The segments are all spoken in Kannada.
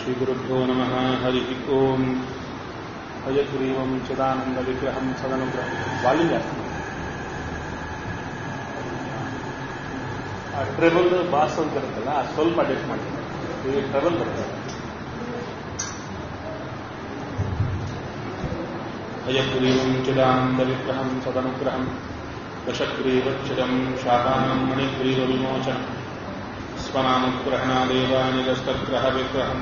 श्रीगुरुभ्यो नमः हरिः ओम् हयग्रीवं चिदानन्दविग्रहं सदनुग्रहं ವಾಲ್ಯೂಮ್ ಜಾಸ್ತಿ ಆ ಟ್ರೆಬಲ್ ಬಾಸ್ ಅಂತ ಇರುತ್ತಲ್ಲ ಅದು ಸ್ವಲ್ಪ ಅಡ್ಜಸ್ಟ್ ಮಾಡ್ತೀನಿ ಈ ಟ್ರೆಬಲ್ ಬರ್ತದೆ ಹಯಗ್ರೀವಂ ಚಿದಾನಂದವಿಗ್ರಹಂ ಸದನುಗ್ರಹಂ ದಶಗ್ರೀವಚ್ಛಿದಂ ಶಾಪಾನಂ ಮಣಿಗ್ರೀವವಿಮೋಚನ ಸ್ವನಾಮಗ್ರಹಣಾದೇವ ನಿರಸ್ತಗ್ರಹ ವಿಗ್ರಹಂ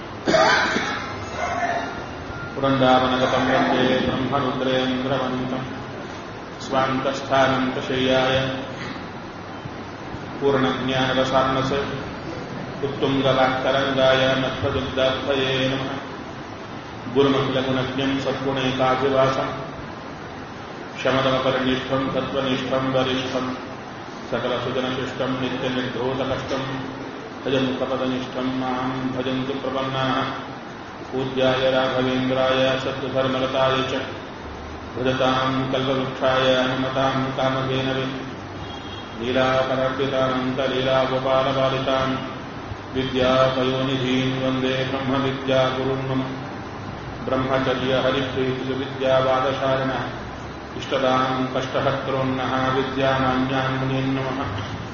ವೃಂದಾವನಗತಂ ವಂದೇ ಬ್ರಹ್ಮರುದ್ರೇಂದ್ರವಂತಂ ಸ್ವಾಂತಸ್ಥಾನಂತಶಯ್ಯಾಯ पूर्णज्ञानरसान्नसे उत्तुङ्गवाक्तरङ्गाय नत्वदुग्धार्थये नमः गुरुमखिलगुणज्ञम् सद्गुणैकाभिवासम् शमदमपरिनिष्ठम् तत्त्वनिष्ठम् वरिष्ठम् सकलसुजनशिष्टम् नित्यनिर्धोतकष्टम् भजन्तपदनिष्ठम् माम् भजन्तु प्रपन्नाः पूज्याय राघवेन्द्राय सत्तुधर्मरताय च भजताम् कल्पवृक्षाय अनुमताम् कामधेनवे लीलाकरर्पितानन्तलीलागोपालपालितान् विद्यापयोनिधीन् वन्दे ब्रह्मविद्यागुरुन् मम ब्रह्मचर्यहरिप्रीतिविद्यावादशारिणः इष्टदाम् कष्टहर्तॄन्नः विद्यानान्यान् मुनीन् नमः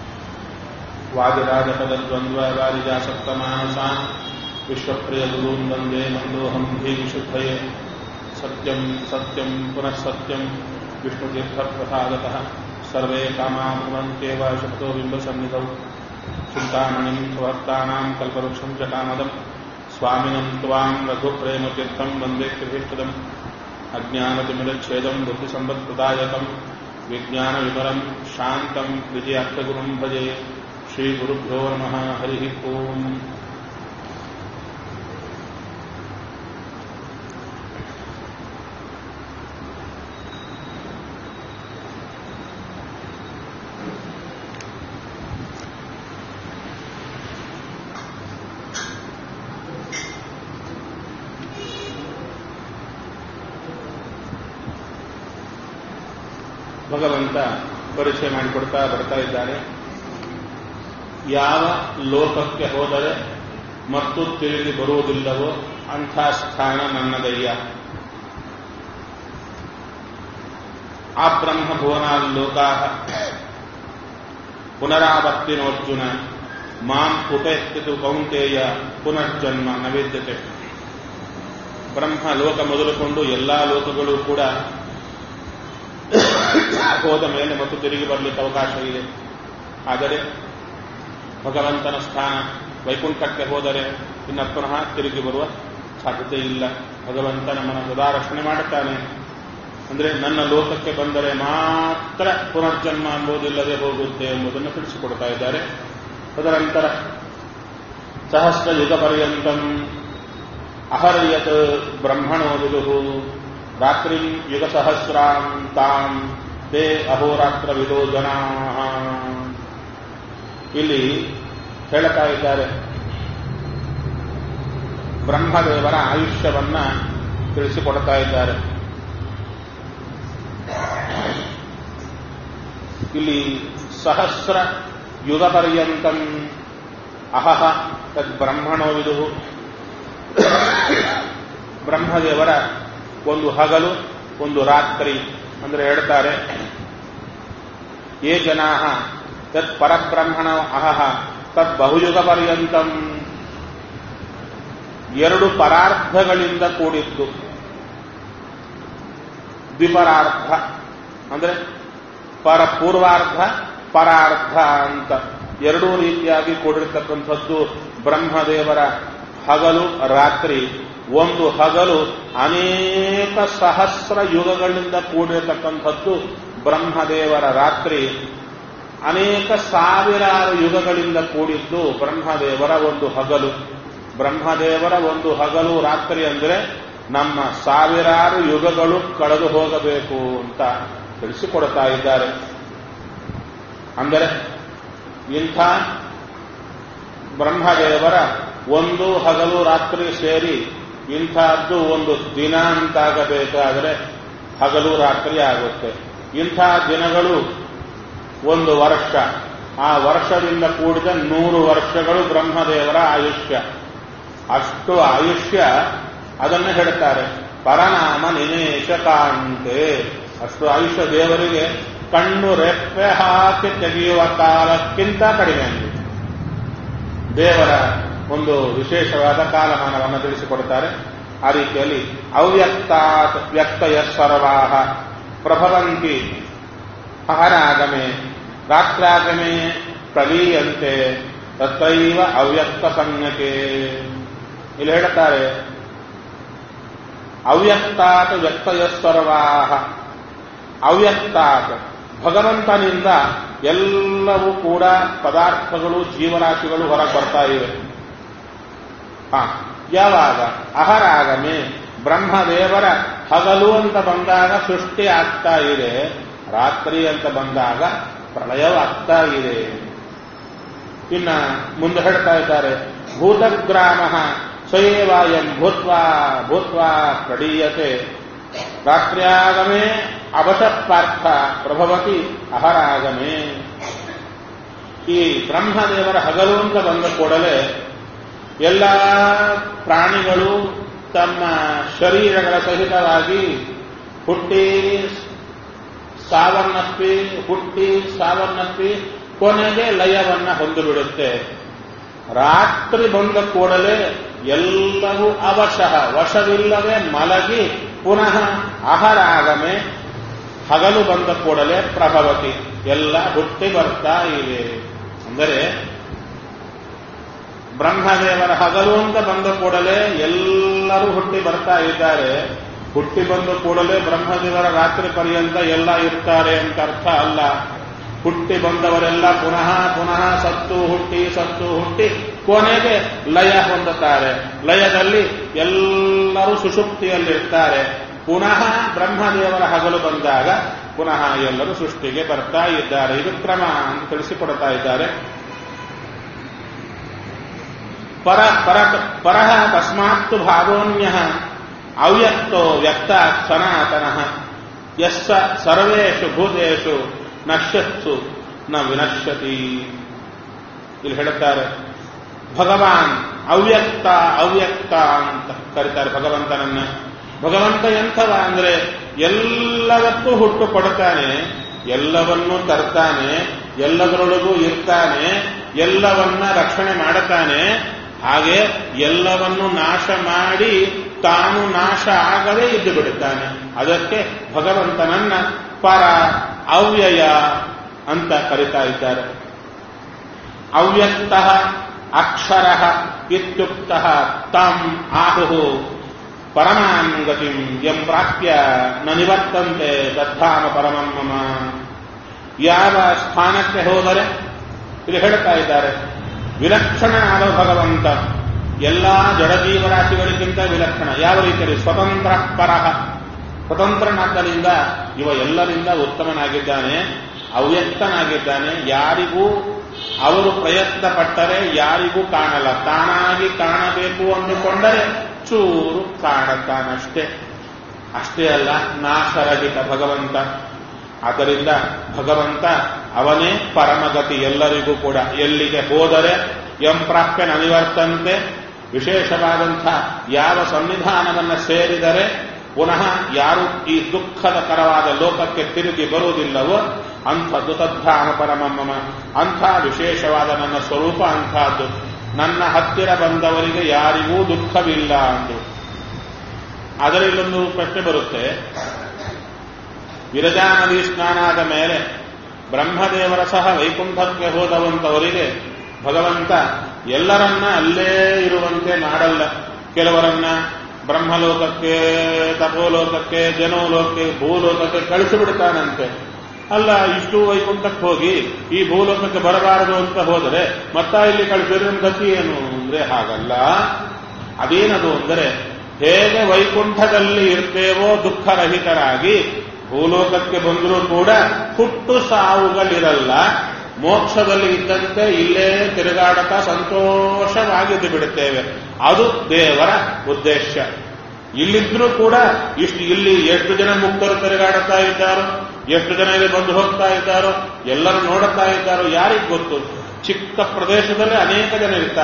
वादिराजपदद्वन्द्ववारिजासप्तमानसान् विश्वप्रियगुरून् वन्दे मन्दोऽहम् धीविशुद्धये सत्यम् सत्यम् पुनः सत्यम् विष्णुतीर्थप्रसादतः सर्वे कामा भवन्त्येव शब्दो बिम्बसन्निधौ चिन्तामणिम् स्वभक्तानाम् कल्पवृक्षम् च कामदम् स्वामिनम् त्वाम् रघुप्रेमतीर्थम् वन्दे कृभिष्टदम् अज्ञानतिमिरच्छेदम् बुद्धिसम्पत्प्रदायकम् विज्ञानविमलम् शान्तम् विजयार्थगुरुम् भजे श्रीगुरुभ्यो नमः हरिः ओम् ಭಗವಂತ ಪರಿಚಯ ಮಾಡಿಕೊಡ್ತಾ ಬರ್ತಾ ಇದ್ದಾರೆ ಯಾವ ಲೋಕಕ್ಕೆ ಹೋದರೆ ಮತ್ತು ತಿರುಗಿ ಬರುವುದಿಲ್ಲವೋ ಅಂಥ ಸ್ಥಾನ ನನ್ನದಯ್ಯ ಆ ಬ್ರಹ್ಮಭುವನ ಲೋಕಾ ಪುನರಾವರ್ತಿನೋರ್ಜುನ ಮಾಂ ಉಪೇಕ್ಷಿತು ಕೌಂಟೇಯ ಪುನರ್ಜನ್ಮ ನವೇದ್ಯತೆ ಬ್ರಹ್ಮ ಲೋಕ ಮೊದಲುಕೊಂಡು ಎಲ್ಲಾ ಲೋಕಗಳು ಕೂಡ ಹೋದ ಮೇಲೆ ಮತ್ತು ತಿರುಗಿ ಬರಲಿಕ್ಕೆ ಅವಕಾಶ ಇದೆ ಆದರೆ ಭಗವಂತನ ಸ್ಥಾನ ವೈಕುಂಠಕ್ಕೆ ಹೋದರೆ ಇನ್ನ ಪುನಃ ತಿರುಗಿ ಬರುವ ಸಾಧ್ಯತೆ ಇಲ್ಲ ಭಗವಂತ ನಮ್ಮನ್ನು ಸದಾ ರಕ್ಷಣೆ ಮಾಡುತ್ತಾನೆ ಅಂದ್ರೆ ನನ್ನ ಲೋಕಕ್ಕೆ ಬಂದರೆ ಮಾತ್ರ ಪುನರ್ಜನ್ಮ ಎಂಬುದಿಲ್ಲದೆ ಹೋಗುತ್ತೆ ಎಂಬುದನ್ನು ತಿಳಿಸಿಕೊಡ್ತಾ ಇದ್ದಾರೆ ತದನಂತರ ಸಹಸ್ರ ಯುಗ ಪರ್ಯಂತಂ ಅಹರ್ಯತ್ ಬ್ರಹ್ಮಣೋ ವಿದುಹು ರಾತ್ರಿ ಯುಗ ಸಹಸ್ರಾಂ ತಾಂ ತೇ ಅಹೋರಾತ್ರ ವಿದೋ ಜನಾ ಇಲ್ಲಿ ಹೇಳ್ತಾ ಇದ್ದಾರೆ ಬ್ರಹ್ಮದೇವರ ಆಯುಷ್ಯವನ್ನ ತಿಳಿಸಿಕೊಡ್ತಾ ಇದ್ದಾರೆ ಇಲ್ಲಿ ಸಹಸ್ರ ಯುಗ ಪರ್ಯಂತಂ ಅಹಹ ತದ್ ಬ್ರಹ್ಮಣೋ ವಿದುಹು ಬ್ರಹ್ಮದೇವರ ಒಂದು ಹಗಲು ಒಂದು ರಾತ್ರಿ ಅಂದ್ರೆ ಹೇಳ್ತಾರೆ ಯೇ ಜನಾ ತತ್ ಪರಬ್ರಹ್ಮಣ ಅಹಹ ತತ್ ಬಹುಯುಗ ಪರ್ಯಂತಂ ಎರಡು ಪರಾರ್ಧಗಳಿಂದ ಕೂಡಿದ್ದು ದ್ವಿಪರಾರ್ಧ ಅಂದ್ರೆ ಪರ ಪೂರ್ವಾರ್ಧ ಪರಾರ್ಧ ಅಂತ ಎರಡೂ ರೀತಿಯಾಗಿ ಕೂಡಿರ್ತಕ್ಕಂಥದ್ದು ಬ್ರಹ್ಮದೇವರ ಹಗಲು ರಾತ್ರಿ ಒಂದು ಹಗಲು ಅನೇಕ ಸಹಸ್ರ ಯುಗಗಳಿಂದ ಕೂಡಿರತಕ್ಕಂಥದ್ದು ಬ್ರಹ್ಮದೇವರ ರಾತ್ರಿ ಅನೇಕ ಸಾವಿರಾರು ಯುಗಗಳಿಂದ ಕೂಡಿದ್ದು ಬ್ರಹ್ಮದೇವರ ಒಂದು ಹಗಲು ಬ್ರಹ್ಮದೇವರ ಒಂದು ಹಗಲು ರಾತ್ರಿ ಅಂದರೆ ನಮ್ಮ ಸಾವಿರಾರು ಯುಗಗಳು ಕಳೆದು ಹೋಗಬೇಕು ಅಂತ ತಿಳಿಸಿಕೊಡ್ತಾ ಇದ್ದಾರೆ ಅಂದರೆ ಇಂಥ ಬ್ರಹ್ಮದೇವರ ಒಂದು ಹಗಲು ರಾತ್ರಿ ಸೇರಿ ಇಂಥದ್ದು ಒಂದು ದಿನ ಅಂತಾಗಬೇಕಾದರೆ ಹಗಲು ರಾತ್ರಿ ಆಗುತ್ತೆ ಇಂಥ ದಿನಗಳು ಒಂದು ವರ್ಷ ಆ ವರ್ಷದಿಂದ ಕೂಡಿದ ನೂರು ವರ್ಷಗಳು ಬ್ರಹ್ಮದೇವರ ಆಯುಷ್ಯ ಅಷ್ಟು ಆಯುಷ್ಯ ಅದನ್ನು ಹೇಳ್ತಾರೆ ಪರನಾಮ ನಿಮೇಶ ಕಾಂತೆ ಅಷ್ಟು ಆಯುಷ್ಯ ದೇವರಿಗೆ ಕಣ್ಣು ರೆಪ್ಪೆ ಹಾಕಿ ತೆಗೆಯುವ ಕಾಲಕ್ಕಿಂತ ಕಡಿಮೆ ಅಂದಿದೆ ದೇವರ ಒಂದು ವಿಶೇಷವಾದ ಕಾಲಮಾನವನ್ನು ತಿಳಿಸಿಕೊಡುತ್ತಾರೆ ಆ ರೀತಿಯಲ್ಲಿ ಅವ್ಯಕ್ತಾತ್ ವ್ಯಕ್ತಯ ಸರ್ವಾಹ ಪ್ರಭವಂತಿ ಅಹರಾಗಮೆ ರಾತ್ರಾಗಮೆ ಪ್ರಲೀಯಂತೆ ತತ್ರೈವ ಅವ್ಯಕ್ತ ಸಂಜ್ಞಕೆ ಇಲ್ಲಿ ಹೇಳುತ್ತಾರೆ ಅವ್ಯಕ್ತಾತ್ ವ್ಯಕ್ತಯ ಸರ್ವಾಹ ಅವ್ಯಕ್ತಾತ್ ಭಗವಂತನಿಂದ ಎಲ್ಲವೂ ಕೂಡ ಪದಾರ್ಥಗಳು ಜೀವರಾಶಿಗಳು ಹೊರಗೆ ಬರ್ತಾ ಇವೆ ಹಾ ಯಾವಾಗ ಅಹರಾಗಮೆ ಬ್ರಹ್ಮದೇವರ ಹಗಲು ಅಂತ ಬಂದಾಗ ಸೃಷ್ಟಿ ಆಗ್ತಾ ಇದೆ ರಾತ್ರಿ ಅಂತ ಬಂದಾಗ ಪ್ರಳಯವಾಗ್ತಾ ಇದೆ ಇನ್ನ ಮುಂದೆ ಹೇಳ್ತಾ ಇದ್ದಾರೆ ಭೂತಗ್ರಾಮ ಸ್ವಯೇವಾಯಂ ಭೂತ್ವಾ ಭೂತ್ವಾ ಪ್ರಡೀಯತೆ ರಾತ್ರ್ಯಾಗಮೇ ಅವಶಪಾರ್ಥ ಪ್ರಭವತಿ ಅಹರಾಗಮೇ ಈ ಬ್ರಹ್ಮದೇವರ ಹಗಲು ಅಂತ ಬಂದ ಕೂಡಲೇ ಎಲ್ಲ ಪ್ರಾಣಿಗಳು ತಮ್ಮ ಶರೀರಗಳ ಸಹಿತವಾಗಿ ಹುಟ್ಟಿ ಸಾವನ್ನಪ್ಪಿ ಹುಟ್ಟಿ ಸಾವನ್ನಪ್ಪಿ ಕೊನೆಗೆ ಲಯವನ್ನ ಹೊಂದಿಬಿಡುತ್ತೆ ರಾತ್ರಿ ಬಂದ ಕೂಡಲೇ ಎಲ್ಲವೂ ಅವಶಃ ವಶವಿಲ್ಲದೆ ಮಲಗಿ ಪುನಃ ಆಹಾರಾಗಮೆ ಹಗಲು ಬಂದ ಕೂಡಲೇ ಪ್ರಭವತಿ ಎಲ್ಲ ಹುಟ್ಟಿ ಬರ್ತಾ ಇವೆ ಅಂದರೆ ಬ್ರಹ್ಮದೇವರ ಹಗಲು ಅಂತ ಬಂದ ಕೂಡಲೇ ಎಲ್ಲರೂ ಹುಟ್ಟಿ ಬರ್ತಾ ಇದ್ದಾರೆ ಹುಟ್ಟಿ ಬಂದ ಕೂಡಲೇ ಬ್ರಹ್ಮದೇವರ ರಾತ್ರಿ ಪರ್ಯಂತ ಎಲ್ಲ ಇರ್ತಾರೆ ಅಂತ ಅರ್ಥ ಅಲ್ಲ ಹುಟ್ಟಿ ಬಂದವರೆಲ್ಲ ಪುನಃ ಪುನಃ ಸತ್ತು ಹುಟ್ಟಿ ಸತ್ತು ಹುಟ್ಟಿ ಕೊನೆಗೆ ಲಯ ಹೊಂದುತ್ತಾರೆ ಲಯದಲ್ಲಿ ಎಲ್ಲರೂ ಸುಷುಪ್ತಿಯಲ್ಲಿರ್ತಾರೆ ಪುನಃ ಬ್ರಹ್ಮದೇವರ ಹಗಲು ಬಂದಾಗ ಪುನಃ ಎಲ್ಲರೂ ಸೃಷ್ಟಿಗೆ ಬರ್ತಾ ಇದ್ದಾರೆ ಇದು ಕ್ರಮ ಅಂತ ತಿಳಿಸಿಕೊಡ್ತಾ ಇದ್ದಾರೆ ಪರ ಪರ ಪರಃ ತಸ್ಮಾತ್ತು ಭಾಗೋನ್ಯ ಅವ್ಯಕ್ತೋ ವ್ಯಕ್ತ ಸನಾತನ ಯಸ್ಸ ಸರ್ವೇಷು ಭೂತೇಷು ನಶ್ಯತ್ಸು ನ ವಿನಶ್ಯತಿ ಇಲ್ಲಿ ಹೇಳುತ್ತಾರೆ ಭಗವಾನ್ ಅವ್ಯಕ್ತ ಅವ್ಯಕ್ತ ಅಂತ ಕರೀತಾರೆ ಭಗವಂತನನ್ನ ಭಗವಂತ ಎಂಥವ ಅಂದ್ರೆ ಎಲ್ಲದಕ್ಕೂ ಹುಟ್ಟು ಕೊಡ್ತಾನೆ ಎಲ್ಲವನ್ನೂ ತರ್ತಾನೆ ಎಲ್ಲದರೊಳಗೂ ಇರ್ತಾನೆ ಎಲ್ಲವನ್ನ ರಕ್ಷಣೆ ಮಾಡುತ್ತಾನೆ ಹಾಗೆ ಎಲ್ಲವನ್ನು ನಾಶ ಮಾಡಿ ತಾನು ನಾಶ ಆಗದೇ ಇದ್ದು ಬಿಡುತ್ತಾನೆ ಅದಕ್ಕೆ ಭಗವಂತನನ್ನ ಪರ ಅವ್ಯಯ ಅಂತ ಕರಿತಾ ಇದ್ದಾರೆ ಅವ್ಯಕ್ತ ಅಕ್ಷರ ಇತ್ಯುಕ್ತ ತಮ್ ಆಹು ಪರಮಾಂಗತಿಂ ಎಂ ಪ್ರಾಪ್ಯ ನ ನಿವರ್ತಂತೆ ದದ್ದಾಮ ಪರಮಂ ಮಮ ಯಾವ ಸ್ಥಾನಕ್ಕೆ ಹೋದರೆ ಇದು ಹೇಳ್ತಾ ಇದ್ದಾರೆ ವಿಲಕ್ಷಣ ಆದ ಭಗವಂತ ಎಲ್ಲಾ ಜಡಜೀವರಾಶಿಗಳಿಗಿಂತ ವಿಲಕ್ಷಣ ಯಾವ ರೀತಿಯಲ್ಲಿ ಸ್ವತಂತ್ರ ಪರಹ ಸ್ವತಂತ್ರನಾದ್ದರಿಂದ ಇವ ಎಲ್ಲರಿಂದ ಉತ್ತಮನಾಗಿದ್ದಾನೆ ಅವ್ಯಕ್ತನಾಗಿದ್ದಾನೆ ಯಾರಿಗೂ ಅವರು ಪ್ರಯತ್ನ ಪಟ್ಟರೆ ಯಾರಿಗೂ ಕಾಣಲ್ಲ ತಾನಾಗಿ ಕಾಣಬೇಕು ಅಂದುಕೊಂಡರೆ ಚೂರು ಕಾಣುತ್ತಾನಷ್ಟೇ ಅಷ್ಟೇ ಅಲ್ಲ ನಾಶರಹಿತ ಭಗವಂತ ಆದ್ದರಿಂದ ಭಗವಂತ ಅವನೇ ಪರಮಗತಿ ಎಲ್ಲರಿಗೂ ಕೂಡ ಎಲ್ಲಿಗೆ ಹೋದರೆ ಎಂ ಪ್ರಾಪ್ಯನ ಅನಿವರ್ತಂತೆ ವಿಶೇಷವಾದಂಥ ಯಾವ ಸನ್ನಿಧಾನವನ್ನು ಸೇರಿದರೆ ಪುನಃ ಯಾರು ಈ ದುಃಖದ ಕರವಾದ ಲೋಕಕ್ಕೆ ತಿರುಗಿ ಬರುವುದಿಲ್ಲವೋ ಅಂಥದ್ದು ತದ್ಧಾಮ ಪರಮಮ್ಮ ಅಂಥ ವಿಶೇಷವಾದ ನನ್ನ ಸ್ವರೂಪ ಅಂಥದ್ದು ನನ್ನ ಹತ್ತಿರ ಬಂದವರಿಗೆ ಯಾರಿಗೂ ದುಃಖವಿಲ್ಲ ಅಂದು ಆದರೆ ಇಲ್ಲೊಂದು ಪ್ರಶ್ನೆ ಬರುತ್ತೆ ವಿರಜಾ ನದಿ ಸ್ನಾನ ಆದ ಮೇಲೆ ಬ್ರಹ್ಮದೇವರ ಸಹ ವೈಕುಂಠಕ್ಕೆ ಹೋದವಂತವರಿಗೆ ಭಗವಂತ ಎಲ್ಲರನ್ನ ಅಲ್ಲೇ ಇರುವಂತೆ ಮಾಡಲ್ಲ ಕೆಲವರನ್ನ ಬ್ರಹ್ಮಲೋಕಕ್ಕೆ ತಪೋಲೋಕಕ್ಕೆ ಜನೋಲೋಕಕ್ಕೆ ಭೂಲೋಕಕ್ಕೆ ಕಳಿಸಿಬಿಡ್ತಾನಂತೆ ಅಲ್ಲ ಇಷ್ಟು ವೈಕುಂಠಕ್ಕೆ ಹೋಗಿ ಈ ಭೂಲೋಕಕ್ಕೆ ಬರಬಾರದು ಅಂತ ಹೋದರೆ ಮತ್ತ ಇಲ್ಲಿ ಕಳಿಸಿದ್ರೆ ಗತಿ ಏನು ಅಂದ್ರೆ ಹಾಗಲ್ಲ ಅದೇನದು ಅಂದರೆ ಹೇಗೆ ವೈಕುಂಠದಲ್ಲಿ ಇರ್ತೇವೋ ದುಃಖರಹಿತರಾಗಿ ಭೂಲೋಕಕ್ಕೆ ಬಂದರೂ ಕೂಡ ಹುಟ್ಟು ಸಾವುಗಳಿರಲ್ಲ ಮೋಕ್ಷದಲ್ಲಿ ಇದ್ದಂತೆ ಇಲ್ಲೇ ತಿರುಗಾಡತಾ ಸಂತೋಷವಾಗಿದ್ದು ಬಿಡುತ್ತೇವೆ ಅದು ದೇವರ ಉದ್ದೇಶ ಇಲ್ಲಿದ್ರೂ ಕೂಡ ಇಷ್ಟು ಇಲ್ಲಿ ಎಷ್ಟು ಜನ ಮುಕ್ತರು ತಿರುಗಾಡುತ್ತಾ ಇದ್ದಾರೋ ಎಷ್ಟು ಜನ ಇಲ್ಲಿ ಬಂದು ಹೋಗ್ತಾ ಇದ್ದಾರೋ ಎಲ್ಲರೂ ನೋಡುತ್ತಾ ಇದ್ದಾರೋ ಯಾರಿಗೆ ಗೊತ್ತು ಚಿಕ್ಕ ಪ್ರದೇಶದಲ್ಲಿ ಅನೇಕ ಜನ ಇರ್ತಾರೆ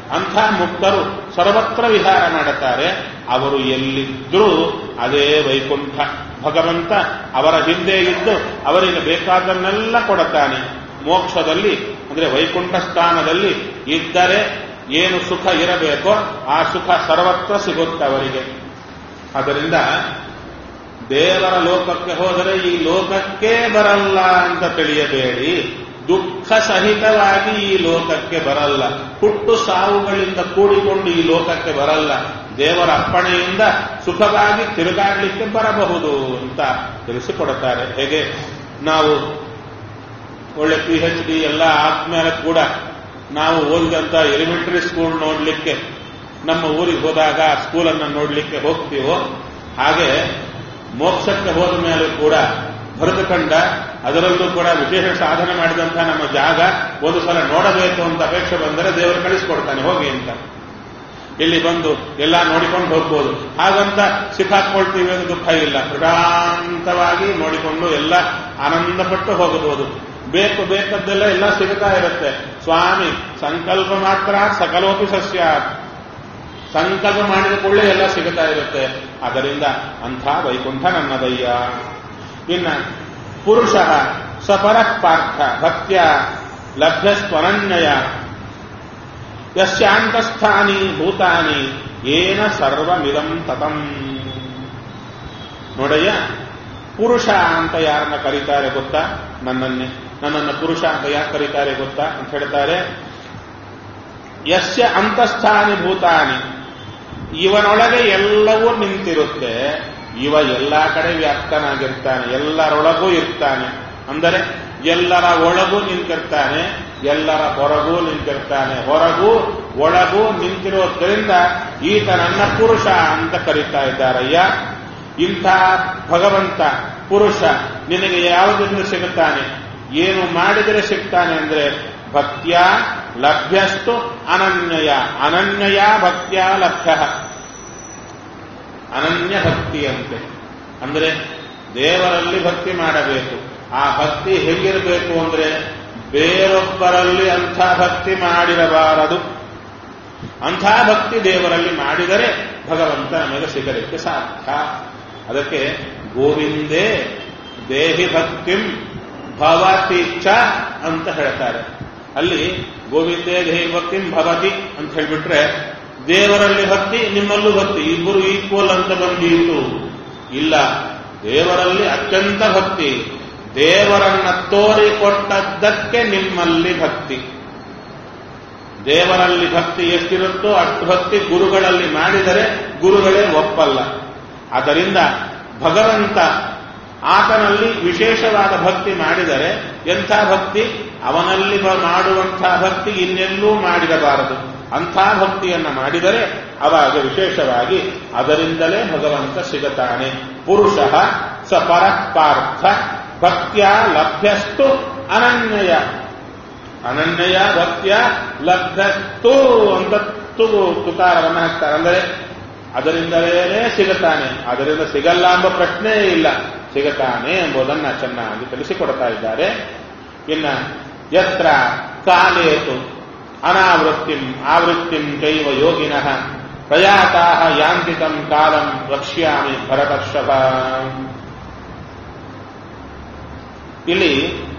ಅಂಥ ಮುಕ್ತರು ಸರ್ವತ್ರ ವಿಹಾರ ಮಾಡುತ್ತಾರೆ ಅವರು ಎಲ್ಲಿದ್ದರೂ ಅದೇ ವೈಕುಂಠ ಭಗವಂತ ಅವರ ಹಿಂದೆ ಇದ್ದು ಅವರಿಗೆ ಬೇಕಾದನ್ನೆಲ್ಲ ಕೊಡುತ್ತಾನೆ ಮೋಕ್ಷದಲ್ಲಿ ಅಂದ್ರೆ ವೈಕುಂಠ ಸ್ಥಾನದಲ್ಲಿ ಇದ್ದರೆ ಏನು ಸುಖ ಇರಬೇಕೋ ಆ ಸುಖ ಸರ್ವತ್ರ ಸಿಗುತ್ತೆ ಅವರಿಗೆ ಅದರಿಂದ ದೇವರ ಲೋಕಕ್ಕೆ ಹೋದರೆ ಈ ಲೋಕಕ್ಕೆ ಬರಲ್ಲ ಅಂತ ತಿಳಿಯಬೇಡಿ ದುಃಖ ಸಹಿತವಾಗಿ ಈ ಲೋಕಕ್ಕೆ ಬರಲ್ಲ ಹುಟ್ಟು ಸಾವುಗಳಿಂದ ಕೂಡಿಕೊಂಡು ಈ ಲೋಕಕ್ಕೆ ಬರಲ್ಲ ದೇವರ ಅಪ್ಪಣೆಯಿಂದ ಸುಖವಾಗಿ ತಿರುಗಾಡಲಿಕ್ಕೆ ಬರಬಹುದು ಅಂತ ತಿಳಿಸಿಕೊಡುತ್ತಾರೆ ಹೇಗೆ ನಾವು ಒಳ್ಳೆ ಪಿ ಎಚ್ ಡಿ ಎಲ್ಲ ಆದ್ಮೇಲೆ ಕೂಡ ನಾವು ಓದಿದಂತ ಎಲಿಮೆಂಟರಿ ಸ್ಕೂಲ್ ನೋಡ್ಲಿಕ್ಕೆ ನಮ್ಮ ಊರಿಗೆ ಹೋದಾಗ ಆ ಸ್ಕೂಲನ್ನು ನೋಡ್ಲಿಕ್ಕೆ ಹೋಗ್ತೀವೋ ಹಾಗೆ ಮೋಕ್ಷಕ್ಕೆ ಹೋದ ಮೇಲೆ ಕೂಡ ಕಂಡ ಅದರಲ್ಲೂ ಕೂಡ ವಿಶೇಷ ಸಾಧನೆ ಮಾಡಿದಂತಹ ನಮ್ಮ ಜಾಗ ಒಂದು ಸಲ ನೋಡಬೇಕು ಅಂತ ಅಪೇಕ್ಷೆ ಬಂದರೆ ದೇವರು ಕಳಿಸ್ಕೊಡ್ತಾನೆ ಹೋಗಿ ಅಂತ ಇಲ್ಲಿ ಬಂದು ಎಲ್ಲ ನೋಡಿಕೊಂಡು ಹೋಗ್ಬೋದು ಹಾಗಂತ ಸಿಕ್ಕಾಕೊಳ್ತೀವಿ ಅಂತ ದುಃಖ ಇಲ್ಲ ಪ್ರಶಾಂತವಾಗಿ ನೋಡಿಕೊಂಡು ಎಲ್ಲ ಆನಂದಪಟ್ಟು ಹೋಗಬಹುದು ಬೇಕು ಬೇಕಾದ್ದೆಲ್ಲ ಎಲ್ಲ ಸಿಗುತ್ತಾ ಇರುತ್ತೆ ಸ್ವಾಮಿ ಸಂಕಲ್ಪ ಮಾತ್ರ ಸಕಲೋಪಿ ಸಸ್ಯ ಸಂಕಲ್ಪ ಮಾಡಿದ ಕೂಡಲೇ ಎಲ್ಲ ಸಿಗುತ್ತಾ ಇರುತ್ತೆ ಅದರಿಂದ ಅಂಥ ವೈಕುಂಠ ನನ್ನದಯ್ಯ ಇನ್ನ ಪುರುಷ ಸಪರ ಪಾರ್ಥ ಭಕ್ತ್ಯ ಲಭ್ಯಸ್ವನನ್ಯಯ ಯಸ್ಯಾಂತಸ್ಥಾನಿ ಭೂತಾನಿ ಏನ ಸರ್ವಮಿದಂ ತತಂ ನೋಡಯ್ಯ ಪುರುಷ ಅಂತ ಯಾರನ್ನ ಕರೀತಾರೆ ಗೊತ್ತಾ ನನ್ನನ್ನೇ ನನ್ನನ್ನು ಪುರುಷ ಅಂತ ಯಾಕೆ ಕರೀತಾರೆ ಗೊತ್ತಾ ಅಂತ ಹೇಳ್ತಾರೆ ಯಸ್ಯ ಅಂತಸ್ಥಾನಿ ಭೂತಾನಿ ಇವನೊಳಗೆ ಎಲ್ಲವೂ ನಿಂತಿರುತ್ತೆ ಇವ ಎಲ್ಲ ಕಡೆ ವ್ಯಾಪ್ತನಾಗಿರ್ತಾನೆ ಎಲ್ಲರೊಳಗೂ ಇರ್ತಾನೆ ಅಂದರೆ ಎಲ್ಲರ ಒಳಗೂ ನಿಂತಿರ್ತಾನೆ ಎಲ್ಲರ ಹೊರಗೂ ನಿಂತಿರ್ತಾನೆ ಹೊರಗೂ ಒಳಗೂ ನಿಂತಿರೋದ್ರಿಂದ ಈತ ನನ್ನ ಪುರುಷ ಅಂತ ಕರೀತಾ ಇದ್ದಾರಯ್ಯ ಇಂಥ ಭಗವಂತ ಪುರುಷ ನಿನಗೆ ಯಾವುದರಿಂದ ಸಿಗುತ್ತಾನೆ ಏನು ಮಾಡಿದರೆ ಸಿಗ್ತಾನೆ ಅಂದ್ರೆ ಭಕ್ತ್ಯ ಲಭ್ಯಸ್ತು ಅನನ್ಯಯ ಅನನ್ಯಯ ಭಕ್ತ್ಯ ಲಭ್ಯ ಅನನ್ಯ ಭಕ್ತಿಯಂತೆ ಅಂದ್ರೆ ದೇವರಲ್ಲಿ ಭಕ್ತಿ ಮಾಡಬೇಕು ಆ ಭಕ್ತಿ ಹೇಗಿರಬೇಕು ಅಂದ್ರೆ ಬೇರೊಬ್ಬರಲ್ಲಿ ಅಂಥ ಭಕ್ತಿ ಮಾಡಿರಬಾರದು ಅಂಥ ಭಕ್ತಿ ದೇವರಲ್ಲಿ ಮಾಡಿದರೆ ಭಗವಂತ ನಮಗೆ ಸಿಗಲಿಕ್ಕೆ ಸಾಧ್ಯ ಅದಕ್ಕೆ ಗೋವಿಂದೇ ದೇಹಿ ಭಕ್ತಿಂ ಭವತಿ ಚ ಅಂತ ಹೇಳ್ತಾರೆ ಅಲ್ಲಿ ಗೋವಿಂದೇ ದೇಹಿ ಭಕ್ತಿಂ ಭವತಿ ಅಂತ ಹೇಳ್ಬಿಟ್ರೆ ದೇವರಲ್ಲಿ ಭಕ್ತಿ ನಿಮ್ಮಲ್ಲೂ ಭಕ್ತಿ ಇಬ್ಬರು ಈಕ್ವಲ್ ಅಂತ ಬಂದಿತ್ತು ಇಲ್ಲ ದೇವರಲ್ಲಿ ಅತ್ಯಂತ ಭಕ್ತಿ ದೇವರನ್ನ ತೋರಿಕೊಟ್ಟದ್ದಕ್ಕೆ ನಿಮ್ಮಲ್ಲಿ ಭಕ್ತಿ ದೇವರಲ್ಲಿ ಭಕ್ತಿ ಎಷ್ಟಿರುತ್ತೋ ಅಷ್ಟು ಭಕ್ತಿ ಗುರುಗಳಲ್ಲಿ ಮಾಡಿದರೆ ಗುರುಗಳೇ ಒಪ್ಪಲ್ಲ ಆದ್ದರಿಂದ ಭಗವಂತ ಆತನಲ್ಲಿ ವಿಶೇಷವಾದ ಭಕ್ತಿ ಮಾಡಿದರೆ ಎಂಥ ಭಕ್ತಿ ಅವನಲ್ಲಿ ಮಾಡುವಂಥ ಭಕ್ತಿ ಇನ್ನೆಲ್ಲೂ ಮಾಡಿರಬಾರದು ಅಂಥ ಭಕ್ತಿಯನ್ನ ಮಾಡಿದರೆ ಅವಾಗ ವಿಶೇಷವಾಗಿ ಅದರಿಂದಲೇ ಭಗವಂತ ಸಿಗುತ್ತಾನೆ ಪುರುಷ ಸ ಪರಪಾರ್ಥ ಭಕ್ತಿಯ ಲಭ್ಯಸ್ತು ಅನನ್ಯಯ ಅನನ್ಯಯ ಭಕ್ತಿಯ ಲಭ್ಯಸ್ತು ಅಂತ ತುಕಾರವನ್ನು ಹಾಕ್ತಾರೆ ಅಂದರೆ ಅದರಿಂದಲೇ ಸಿಗುತ್ತಾನೆ ಅದರಿಂದ ಸಿಗಲ್ಲ ಎಂಬ ಪ್ರಶ್ನೆಯೇ ಇಲ್ಲ ಸಿಗುತ್ತಾನೆ ಎಂಬುದನ್ನ ಚೆನ್ನಾಗಿ ತಿಳಿಸಿಕೊಡ್ತಾ ಇದ್ದಾರೆ ಇನ್ನ ಯತ್ರ ಕಾಲೇತು ಅನಾವೃತ್ತಿಂ ಆವೃತ್ತಿಂ ಚೈವ ಯೋಗಿನಃ ಪ್ರಯಾತಾ ಯಾಂತಿಕಂ ಕಾಲಂ ವಕ್ಷ್ಯಾಮಿ ಭರತರ್ಷಭ ಇಲ್ಲಿ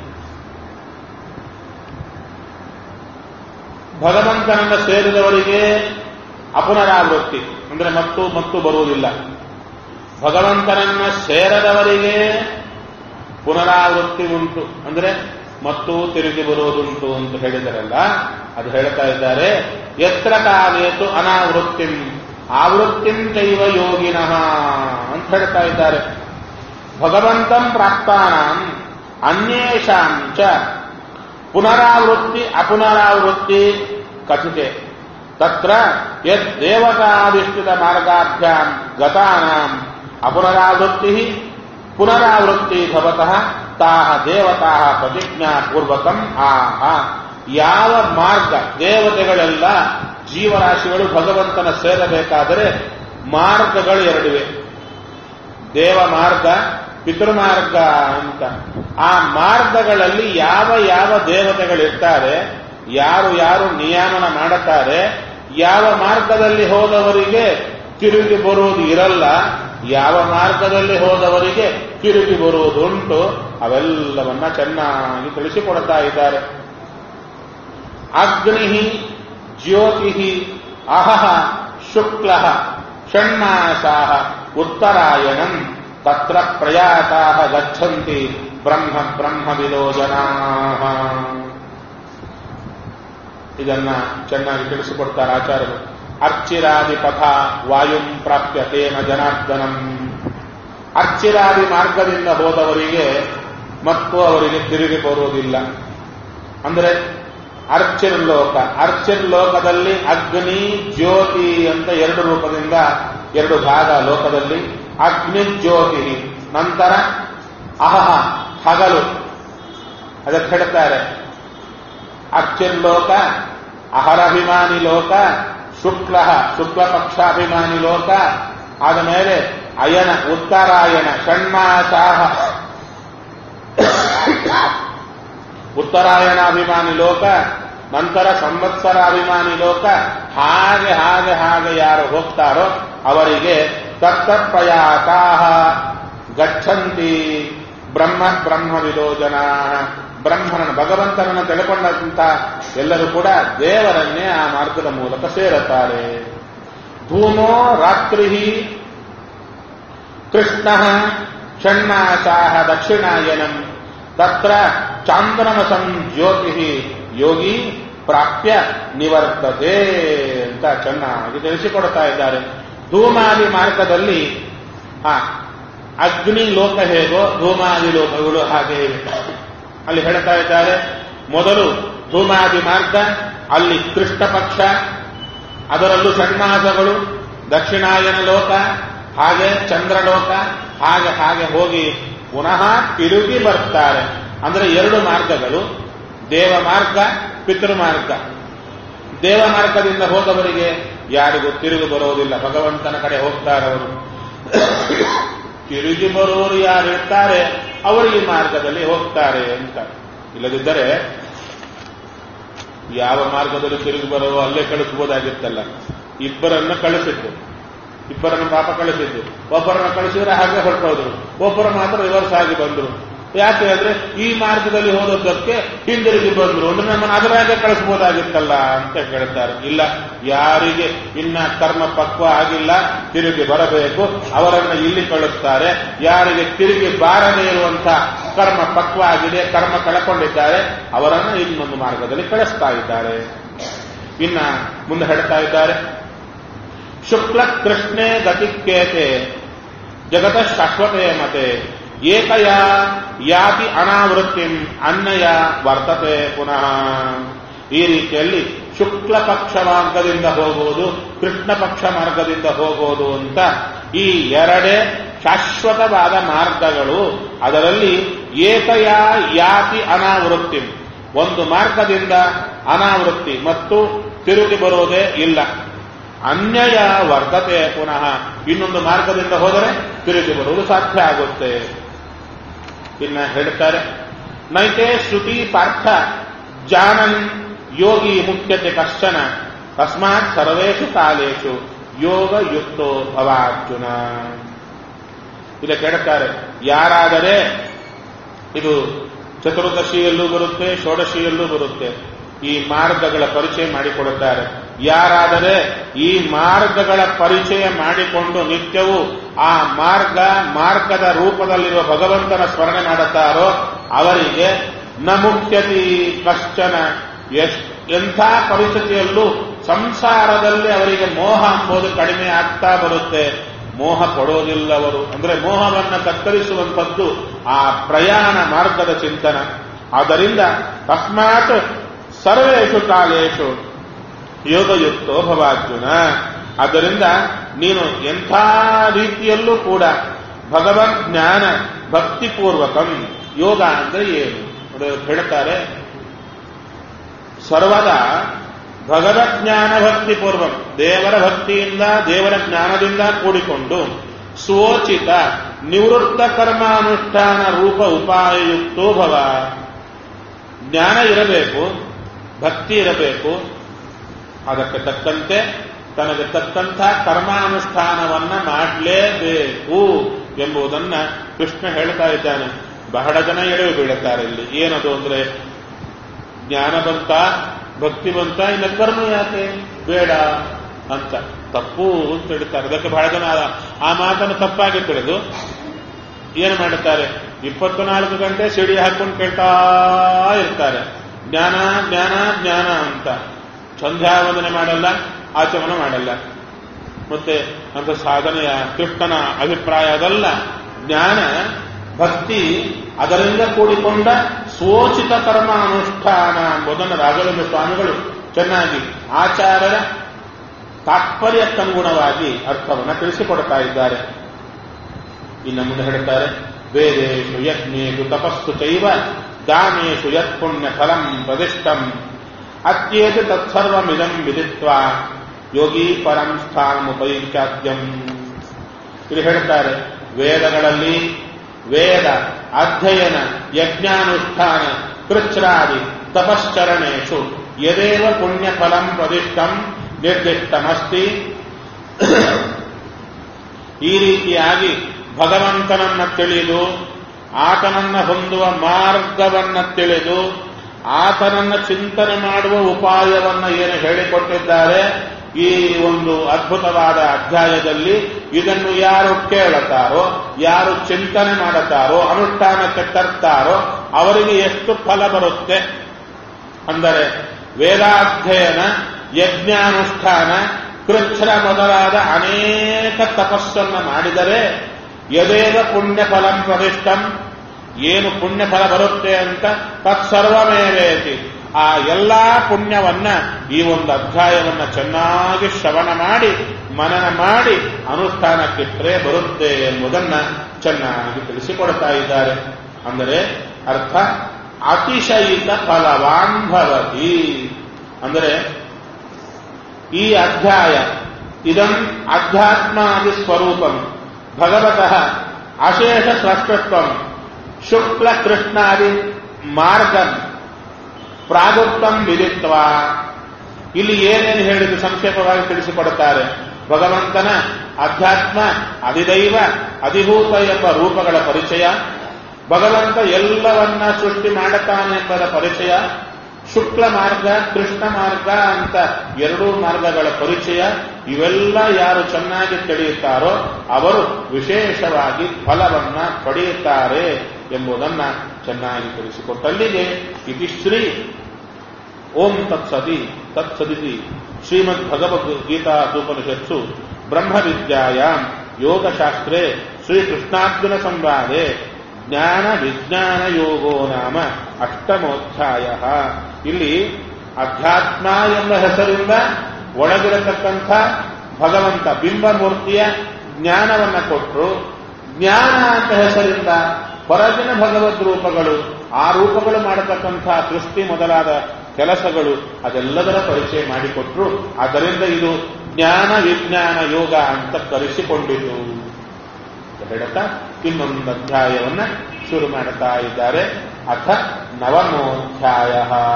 ಭಗವಂತನನ್ನ ಸೇರಿದವರಿಗೆ ಅಪುನರಾವೃತ್ತಿ ಅಂದ್ರೆ ಮತ್ತು ಮತ್ತು ಬರುವುದಿಲ್ಲ ಭಗವಂತನನ್ನ ಸೇರದವರಿಗೆ ಪುನರಾವೃತ್ತಿ ಉಂಟು ಅಂದ್ರೆ ಮತ್ತು ತಿರುಗಿ ಬರುವುದುಂಟು ಅಂತ ಹೇಳಿದರಲ್ಲ ಅದು ಹೇಳ್ತಾ ಇದ್ದಾರೆ ಎತ್ರ ಕಾಲೇತು ಅನಾವೃತ್ತಿಂ ಆವೃತ್ತಿಂ ಚೈವ ಯೋಗಿನಃ ಅಂತ ಹೇಳ್ತಾ ಇದ್ದಾರೆ ಭಗವಂತಂ ಪ್ರಾಪ್ತಾನಾಂ ಅನ್ಯೇಷಾಂ ಚ ಪುನರಾವೃತ್ತಿ ಅಪುನರಾವೃತ್ತಿ ಕಥಿತೆ ತತ್ರ ಯದ್ ದೇವತಾಧಿಷ್ಠಿತ ಮಾರ್ಗಾಭ್ಯಾಂ ಗತಾನಾಂ ಅಪುನರಾವೃತ್ತಿ ಪುನರಾವೃತ್ತಿ ಭವತಃ ತಾಹ ದೇವತಾ ಪ್ರತಿಜ್ಞಾ ಪೂರ್ವಕಂ ಆಹ ಯಾವ ಮಾರ್ಗ ದೇವತೆಗಳೆಲ್ಲ ಜೀವರಾಶಿಗಳು ಭಗವಂತನ ಸೇರಬೇಕಾದರೆ ಮಾರ್ಗಗಳು ಎರಡಿವೆ ದೇವ ಮಾರ್ಗ ಪಿತೃಮಾರ್ಗ ಅಂತ ಆ ಮಾರ್ಗಗಳಲ್ಲಿ ಯಾವ ಯಾವ ದೇವತೆಗಳಿರ್ತಾರೆ ಯಾರು ಯಾರು ನಿಯಮನ ಮಾಡುತ್ತಾರೆ ಯಾವ ಮಾರ್ಗದಲ್ಲಿ ಹೋದವರಿಗೆ ತಿರುಗಿ ಬರುವುದು ಇರಲ್ಲ ಯಾವ ಮಾರ್ಗದಲ್ಲಿ ಹೋದವರಿಗೆ ತಿರುಗಿ ಬರುವುದುಂಟು ಅವೆಲ್ಲವನ್ನ ಚೆನ್ನಾಗಿ ತಿಳಿಸಿಕೊಡ್ತಾ ಇದ್ದಾರೆ ಅಗ್ನಿ ಜ್ಯೋತಿ ಅಹಃ ಶುಕ್ಲ ಷಣ್ಮಾಸಾ ಉತ್ತರಾಯಣಂ ತತ್ರ ಪ್ರಯಾತಾ ಗಚ್ಚಂತಿ ಬ್ರಹ್ಮ ಬ್ರಹ್ಮವಿದೋ ಜನಾ ಇದನ್ನ ಚೆನ್ನಾಗಿ ತಿಳಿಸಿಕೊಡ್ತಾರೆ ಆಚಾರ್ಯರು ಅರ್ಚಿರಾದಿ ಪಥ ವಾಯುಂ ಪ್ರಾಪ್ಯ ತೇನ ಜನಾರ್ದನಂ ಅರ್ಚಿರಾದಿ ಮಾರ್ಗದಿಂದ ಹೋದವರಿಗೆ ಮತ್ತು ಅವರಿಗೆ ತಿರುಗಿ ಬರುವುದಿಲ್ಲ ಅಂದರೆ ಅರ್ಚಿರ್ ಲೋಕ ಅರ್ಚಿರ್ ಲೋಕದಲ್ಲಿ ಅಗ್ನಿ ಜ್ಯೋತಿ ಅಂತ ಎರಡು ರೂಪದಿಂದ ಎರಡು ಭಾಗ ಲೋಕದಲ್ಲಿ ಅಗ್ನಿ ಜ್ಯೋತಿ ನಂತರ ಅಹಹ ಹಗಲು ಅದಕ್ಕೆ ಹೇಳ್ತಾರೆ ಅರ್ಚಿರ್ ಲೋಕ ಅಹರಭಿಮಾನಿ ಲೋಕ ಶುಕ್ಲ ಶುಕ್ಲ ಪಕ್ಷಾಭಿಮಾನಿ ಲೋಕ ಆದ ಮೇಲೆ ಅಯನ ಉತ್ತರಾಯಣ ಷಣ್ಮಾಸಾಹ ಉತ್ತರಾಯಣಾಭಿಮಾನಿ ಲೋಕ ನಂತರ ಸಂವತ್ಸರ ಅಭಿಮಾನಿ ಲೋಕ ಹಾಗೆ ಹಾಗೆ ಹಾಗೆ ಯಾರು ಹೋಗ್ತಾರೋ ಅವರಿಗೆ ತತ್ತಪ್ರಯಾತಾಹ ಗಚ್ಚಂತಿ ಬ್ರಹ್ಮ ಬ್ರಹ್ಮವಿದೋ ಜನ ಬ್ರಹ್ಮನ ಭಗವಂತನನ್ನು ತಿಳ್ಕೊಂಡಂತ ಎಲ್ಲರೂ ಕೂಡ ದೇವರನ್ನೇ ಆ ಮಾರ್ಗದ ಮೂಲಕ ಸೇರುತ್ತಾರೆ ಧೂಮೋ ರಾತ್ರಿ ಕೃಷ್ಣ ಷಣ್ಮಾಸಾಹ ದಕ್ಷಿಣಾಯನಂ ತತ್ರ ಚಾಂದ್ರಮಸಂ ಜ್ಯೋತಿ ಯೋಗಿ ಪ್ರಾಪ್ಯ ನಿವರ್ತತೆ ಅಂತ ಚೆನ್ನಾಗಿ ತಿಳಿಸಿಕೊಡ್ತಾ ಇದ್ದಾರೆ ಧೂಮಾದಿ ಮಾರ್ಗದಲ್ಲಿ ಹಾ ಅಗ್ನಿ ಲೋಕ ಹೇಗೋ ಧೂಮಾದಿ ಲೋಕಗಳು ಹಾಗೆ ಇವೆ ಅಲ್ಲಿ ಹೇಳ್ತಾ ಇದ್ದಾರೆ ಮೊದಲು ಧೂಮಾದಿ ಮಾರ್ಗ ಅಲ್ಲಿ ಕೃಷ್ಣ ಪಕ್ಷ ಅದರಲ್ಲೂ ಷಣ್ಮಾಸಗಳು ದಕ್ಷಿಣಾಯನ ಲೋಕ ಹಾಗೆ ಚಂದ್ರಲೋಕ ಹಾಗೆ ಹಾಗೆ ಹೋಗಿ ಪುನಃ ತಿರುಗಿ ಬರ್ತಾರೆ ಅಂದ್ರೆ ಎರಡು ಮಾರ್ಗಗಳು ದೇವ ಮಾರ್ಗ ಪಿತೃಮಾರ್ಗ ದೇವ ಮಾರ್ಗದಿಂದ ಹೋದವರಿಗೆ ಯಾರಿಗೂ ತಿರುಗಿ ಬರೋದಿಲ್ಲ ಭಗವಂತನ ಕಡೆ ಹೋಗ್ತಾರೆ ಅವರು ತಿರುಗಿ ಬರುವವರು ಯಾರು ಇರ್ತಾರೆ ಅವರು ಈ ಮಾರ್ಗದಲ್ಲಿ ಹೋಗ್ತಾರೆ ಅಂತ ಇಲ್ಲದಿದ್ದರೆ ಯಾವ ಮಾರ್ಗದಲ್ಲಿ ತಿರುಗಿ ಬರೋ ಅಲ್ಲೇ ಕಳಿಸ್ಬೋದಾಗಿತ್ತಲ್ಲ ಇಬ್ಬರನ್ನ ಕಳಿಸಿದ್ದು ಇಬ್ಬರನ್ನು ಪಾಪ ಕಳಿಸಿದ್ದು ಒಬ್ಬರನ್ನ ಕಳಿಸಿದ್ರೆ ಹಾಗೆ ಹೊರಟೋದ್ರು ಒಬ್ಬರು ಮಾತ್ರ ರಿವರ್ಸ್ ಆಗಿ ಬಂದ್ರು ಯಾಕೆ ಅಂದ್ರೆ ಈ ಮಾರ್ಗದಲ್ಲಿ ಹೋದದ್ದಕ್ಕೆ ಹಿಂದಿರುಗಿ ಬಂದ್ರು ಅಂದ್ರೆ ನಮ್ಮನ್ನು ಅದರಾಗೆ ಕಳಿಸ್ಬೋದಾಗಿತ್ತಲ್ಲ ಅಂತ ಹೇಳ್ತಾರೆ ಇಲ್ಲ ಯಾರಿಗೆ ಇನ್ನ ಕರ್ಮ ಪಕ್ವ ಆಗಿಲ್ಲ ತಿರುಗಿ ಬರಬೇಕು ಅವರನ್ನ ಇಲ್ಲಿ ಕಳಿಸ್ತಾರೆ ಯಾರಿಗೆ ತಿರುಗಿ ಬಾರದೇ ಇರುವಂತ ಕರ್ಮ ಪಕ್ವ ಆಗಿದೆ ಕರ್ಮ ಕಳ್ಕೊಂಡಿದ್ದಾರೆ ಅವರನ್ನು ಇನ್ನೊಂದು ಮಾರ್ಗದಲ್ಲಿ ಕಳಿಸ್ತಾ ಇದ್ದಾರೆ ಇನ್ನ ಮುಂದೆ ಹೇಳ್ತಾ ಇದ್ದಾರೆ ಶುಕ್ಲ ಕೃಷ್ಣೇ ಗತಿಕ್ಕೇತೆ ಜಗತ ಶಾಶ್ವತೆ ಮತೆ ಏಕಯ ಯಾತಿ ಅನಾವೃತ್ತಿಂ ಅನ್ನಯ ವರ್ತತೆ ಪುನಃ ಈ ರೀತಿಯಲ್ಲಿ ಶುಕ್ಲ ಪಕ್ಷ ಮಾರ್ಗದಿಂದ ಹೋಗುವುದು ಕೃಷ್ಣ ಪಕ್ಷ ಮಾರ್ಗದಿಂದ ಹೋಗುವುದು ಅಂತ ಈ ಎರಡೇ ಶಾಶ್ವತವಾದ ಮಾರ್ಗಗಳು ಅದರಲ್ಲಿ ಏಕಯ ಯಾತಿ ಅನಾವೃತ್ತಿ ಒಂದು ಮಾರ್ಗದಿಂದ ಅನಾವೃತ್ತಿ ಮತ್ತು ತಿರುಗಿ ಬರೋದೇ ಇಲ್ಲ ಅನ್ಯಯ ವರ್ತತೆ ಪುನಃ ಇನ್ನೊಂದು ಮಾರ್ಗದಿಂದ ಹೋದರೆ ತಿರುಗಿ ಬರುವುದು ಸಾಧ್ಯ ಆಗುತ್ತೆ ಇನ್ನ ಹೇಳ್ತಾರೆ ನೈತೆ ಶ್ರುತಿ ಪಾರ್ಥ ಜಾನನ್ ಯೋಗಿ ಮುಖ್ಯತೆ ಕಶ್ಚನ ತಸ್ಮಾತ್ ಸರ್ವೇಷು ಕಾಲೇಶು ಯೋಗ ಯುಕ್ತೋ ಭವಾರ್ಜುನ ಇದಕ್ಕೆ ಹೇಳ್ತಾರೆ ಯಾರಾದರೆ ಇದು ಚತುರ್ದಶಿಯಲ್ಲೂ ಬರುತ್ತೆ ಷೋಡಶಿಯಲ್ಲೂ ಬರುತ್ತೆ ಈ ಮಾರ್ಗಗಳ ಪರಿಚಯ ಮಾಡಿಕೊಡುತ್ತಾರೆ ಯಾರಾದರೆ ಈ ಮಾರ್ಗಗಳ ಪರಿಚಯ ಮಾಡಿಕೊಂಡು ನಿತ್ಯವೂ ಆ ಮಾರ್ಗ ಮಾರ್ಗದ ರೂಪದಲ್ಲಿರುವ ಭಗವಂತನ ಸ್ಮರಣೆ ಮಾಡುತ್ತಾರೋ ಅವರಿಗೆ ನ ಮುಖ್ಯತಿ ಕಶ್ಚನ ಎಷ್ಟ್ ಎಂಥ ಪರಿಸ್ಥಿತಿಯಲ್ಲೂ ಸಂಸಾರದಲ್ಲಿ ಅವರಿಗೆ ಮೋಹ ಎಂಬುದು ಕಡಿಮೆ ಆಗ್ತಾ ಬರುತ್ತೆ ಮೋಹ ಕೊಡೋದಿಲ್ಲವರು ಅಂದ್ರೆ ಮೋಹವನ್ನ ಕತ್ತರಿಸುವಂಥದ್ದು ಆ ಪ್ರಯಾಣ ಮಾರ್ಗದ ಚಿಂತನ ಆದ್ದರಿಂದ ತಸ್ಮಾತ್ ಸರ್ವೇಷು ಕಾಲೇಶು ಯೋಗಯುಕ್ತೋ ಭವಾರ್ಜುನ ಆದ್ದರಿಂದ ನೀನು ಎಂಥ ರೀತಿಯಲ್ಲೂ ಕೂಡ ಭಗವನ್ ಜ್ಞಾನ ಭಕ್ತಿಪೂರ್ವಕಂ ಯೋಗ ಅಂದ್ರೆ ಏನು ಅದು ಹೇಳ್ತಾರೆ ಸರ್ವದಾ ಭಗವತ್ ಜ್ಞಾನ ಭಕ್ತಿ ಪೂರ್ವಂ ದೇವರ ಭಕ್ತಿಯಿಂದ ದೇವರ ಜ್ಞಾನದಿಂದ ಕೂಡಿಕೊಂಡು ಸ್ವೋಚಿತ ನಿವೃತ್ತ ಕರ್ಮಾನುಷ್ಠಾನ ರೂಪ ಉಪಾಯಯುಕ್ತೋ ಭವ ಜ್ಞಾನ ಇರಬೇಕು ಭಕ್ತಿ ಇರಬೇಕು ಅದಕ್ಕೆ ತಕ್ಕಂತೆ ತನಗೆ ತಕ್ಕಂಥ ಕರ್ಮಾನುಷ್ಠಾನವನ್ನ ಮಾಡಲೇಬೇಕು ಎಂಬುದನ್ನ ಕೃಷ್ಣ ಹೇಳ್ತಾ ಇದ್ದಾನೆ ಬಹಳ ಜನ ಎಳೆವು ಬೀಳುತ್ತಾರೆ ಇಲ್ಲಿ ಏನದು ಅಂದ್ರೆ ಜ್ಞಾನ ಬಂತ ಭಕ್ತಿ ಬಂತ ಇನ್ನು ಕರ್ಮ ಯಾಕೆ ಬೇಡ ಅಂತ ತಪ್ಪು ಅಂತ ಹೇಳ್ತಾರೆ ಅದಕ್ಕೆ ಬಹಳ ಜನ ಆ ಮಾತನ್ನು ತಪ್ಪಾಗಿ ತಿಳಿದು ಏನು ಮಾಡುತ್ತಾರೆ ಇಪ್ಪತ್ನಾಲ್ಕು ಗಂಟೆ ಸಿಡಿ ಹಾಕೊಂಡು ಕೇಳ್ತಾ ಇರ್ತಾರೆ ಜ್ಞಾನ ಜ್ಞಾನ ಜ್ಞಾನ ಅಂತ ಸಂಧ್ಯಾವಂದನೆ ಮಾಡಲ್ಲ ಆಚಮನ ಮಾಡಲ್ಲ ಮತ್ತೆ ಅಂತ ಸಾಧನೆಯ ಕೃಷ್ಣನ ಅಭಿಪ್ರಾಯ ಅದಲ್ಲ ಜ್ಞಾನ ಭಕ್ತಿ ಅದರಿಂದ ಕೂಡಿಕೊಂಡ ಸೋಚಿತ ಕರ್ಮ ಅನುಷ್ಠಾನ ಎಂಬುದನ್ನು ರಾಘವೇಂದ್ರ ಸ್ವಾಮಿಗಳು ಚೆನ್ನಾಗಿ ಆಚಾರ್ಯರ ತಾತ್ಪರ್ಯಕ್ಕನುಗುಣವಾಗಿ ಅರ್ಥವನ್ನು ತಿಳಿಸಿಕೊಡ್ತಾ ಇದ್ದಾರೆ ಇನ್ನು ಮುಂದೆ ಹೇಳ್ತಾರೆ ವೇದೇಶು ಯಜ್ಞೇಶು ತಪಸ್ಸು ಚೈವ ದಾನೇಶು ಯತ್ ಪುಣ್ಯ ಫಲಂ ಪ್ರದಿಷ್ಟಂ ಅತ್ಯೇತು ತತ್ಸರ್ವಮಿದಂ ವಿದಿತ್ವ ಯೋಗಿ ಪರಂ ಸ್ಥಾನಮುಪೈಚಾದ್ಯಂ ಇಲ್ಲಿ ಹೇಳ್ತಾರೆ ವೇದಗಳಲ್ಲಿ ವೇದ ಅಧ್ಯಯನ ಯಜ್ಞಾನುಷ್ಠಾನ ಕೃಚ್ರಾದಿ ತಪಶ್ಚರಣೇಶು ಯದೇವ ಪುಣ್ಯ ಫಲಂ ಪ್ರದಿಷ್ಟಂ ನಿರ್ದಿಷ್ಟಮಸ್ತಿ ಈ ರೀತಿಯಾಗಿ ಭಗವಂತನನ್ನ ತಿಳಿದು ಆತನನ್ನ ಹೊಂದುವ ಮಾರ್ಗವನ್ನ ತಿಳಿದು ಆತನನ್ನ ಚಿಂತನೆ ಮಾಡುವ ಉಪಾಯವನ್ನ ಏನು ಹೇಳಿಕೊಟ್ಟಿದ್ದಾರೆ ಈ ಒಂದು ಅದ್ಭುತವಾದ ಅಧ್ಯಾಯದಲ್ಲಿ ಇದನ್ನು ಯಾರು ಕೇಳುತ್ತಾರೋ ಯಾರು ಚಿಂತನೆ ಮಾಡುತ್ತಾರೋ ಅನುಷ್ಠಾನಕ್ಕೆ ತರ್ತಾರೋ ಅವರಿಗೆ ಎಷ್ಟು ಫಲ ಬರುತ್ತೆ ಅಂದರೆ ವೇದಾಧ್ಯಯನ ಯಜ್ಞಾನುಷ್ಠಾನ ಕೃಚ್ಛ್ರ ಮೊದಲಾದ ಅನೇಕ ತಪಸ್ಸನ್ನು ಮಾಡಿದರೆ ಯದೇವ ಪುಣ್ಯ ಫಲಂ ಪ್ರವಿಷ್ಟಂ ಏನು ಪುಣ್ಯ ಫಲ ಬರುತ್ತೆ ಅಂತ ತತ್ಸರ್ವಮೇವೇತಿ ಆ ಎಲ್ಲಾ ಪುಣ್ಯವನ್ನ ಈ ಒಂದು ಅಧ್ಯಾಯವನ್ನ ಚೆನ್ನಾಗಿ ಶ್ರವಣ ಮಾಡಿ ಮನನ ಮಾಡಿ ಅನುಷ್ಠಾನಕ್ಕಿಟ್ಟರೆ ಬರುತ್ತೆ ಎಂಬುದನ್ನ ಚೆನ್ನಾಗಿ ತಿಳಿಸಿಕೊಡ್ತಾ ಇದ್ದಾರೆ ಅಂದರೆ ಅರ್ಥ ಅತಿಶಯಿತ ಫಲವಾನ್ ಭವತಿ ಅಂದರೆ ಈ ಅಧ್ಯಾಯ ಇದಂ ಅಧ್ಯಾತ್ಮಾದಿ ಸ್ವರೂಪಂ ಭಗವತಃ ಅಶೇಷ ಸ್ರಷ್ಟತ್ವಂ ಶುಕ್ಲ ಕೃಷ್ಣಾದಿ ಮಾರ್ಗಂ ಪ್ರಾಗುಪ್ತಂ ವಿದಿತ್ವ ಇಲ್ಲಿ ಏನೇನು ಹೇಳಿದ್ದು ಸಂಕ್ಷೇಪವಾಗಿ ತಿಳಿಸಿಕೊಡುತ್ತಾರೆ ಭಗವಂತನ ಅಧ್ಯಾತ್ಮ ಅಧಿದೈವ ಅಧಿಭೂತ ಎಂಬ ರೂಪಗಳ ಪರಿಚಯ ಭಗವಂತ ಎಲ್ಲವನ್ನ ಸೃಷ್ಟಿ ಮಾಡುತ್ತಾನೆಂಬುದ ಪರಿಚಯ ಶುಕ್ಲ ಮಾರ್ಗ ಕೃಷ್ಣ ಮಾರ್ಗ ಅಂತ ಎರಡೂ ಮಾರ್ಗಗಳ ಪರಿಚಯ ಇವೆಲ್ಲ ಯಾರು ಚೆನ್ನಾಗಿ ತಿಳಿಯುತ್ತಾರೋ ಅವರು ವಿಶೇಷವಾಗಿ ಫಲವನ್ನ ಪಡೆಯುತ್ತಾರೆ ಎಂಬುದನ್ನ ಚೆನ್ನಾಗಿ ತಿಳಿಸಿಕೊಟ್ಟಲ್ಲಿಗೆ ಇತಿಶ್ರೀ ಓಂ ತತ್ಸದಿ ತತ್ಸದಿತಿ ಶ್ರೀಮದ್ ಭಗವದ್ಗೀತಾ ಉಪನಿಷತ್ಸು ಬ್ರಹ್ಮವಿದ್ಯಾಯಾಂ ಯೋಗಶಾಸ್ತ್ರೇ ಶ್ರೀಕೃಷ್ಣಾರ್ಜುನ ಸಂವಾದೆ ಜ್ಞಾನ ವಿಜ್ಞಾನ ಯೋಗೋ ನಾಮ ಅಷ್ಟಮೋಧ್ಯಾಯ ಇಲ್ಲಿ ಅಧ್ಯಾತ್ಮ ಎಂಬ ಹೆಸರಿಂದ ಒಳಗಿರತಕ್ಕಂಥ ಭಗವಂತ ಬಿಂಬಮೂರ್ತಿಯ ಜ್ಞಾನವನ್ನ ಕೊಟ್ಟರು ಜ್ಞಾನ ಅಂತ ಹೆಸರಿಂದ ಹೊರಗಿನ ಭಗವದ್ ರೂಪಗಳು ಆ ರೂಪಗಳು ಮಾಡತಕ್ಕಂಥ ಸೃಷ್ಟಿ ಮೊದಲಾದ ಕೆಲಸಗಳು ಅದೆಲ್ಲದರ ಪರಿಚಯ ಮಾಡಿಕೊಟ್ರು ಆದ್ದರಿಂದ ಇದು ಜ್ಞಾನ ವಿಜ್ಞಾನ ಯೋಗ ಅಂತ ಕರೆಸಿಕೊಂಡಿತು ಹೇಳ್ತಾ ಇನ್ನೊಂದು ಅಧ್ಯಾಯವನ್ನ ಶುರು ಮಾಡುತ್ತಾ ಇದ್ದಾರೆ ಅಥ ನವಮೋಧ್ಯಾಯ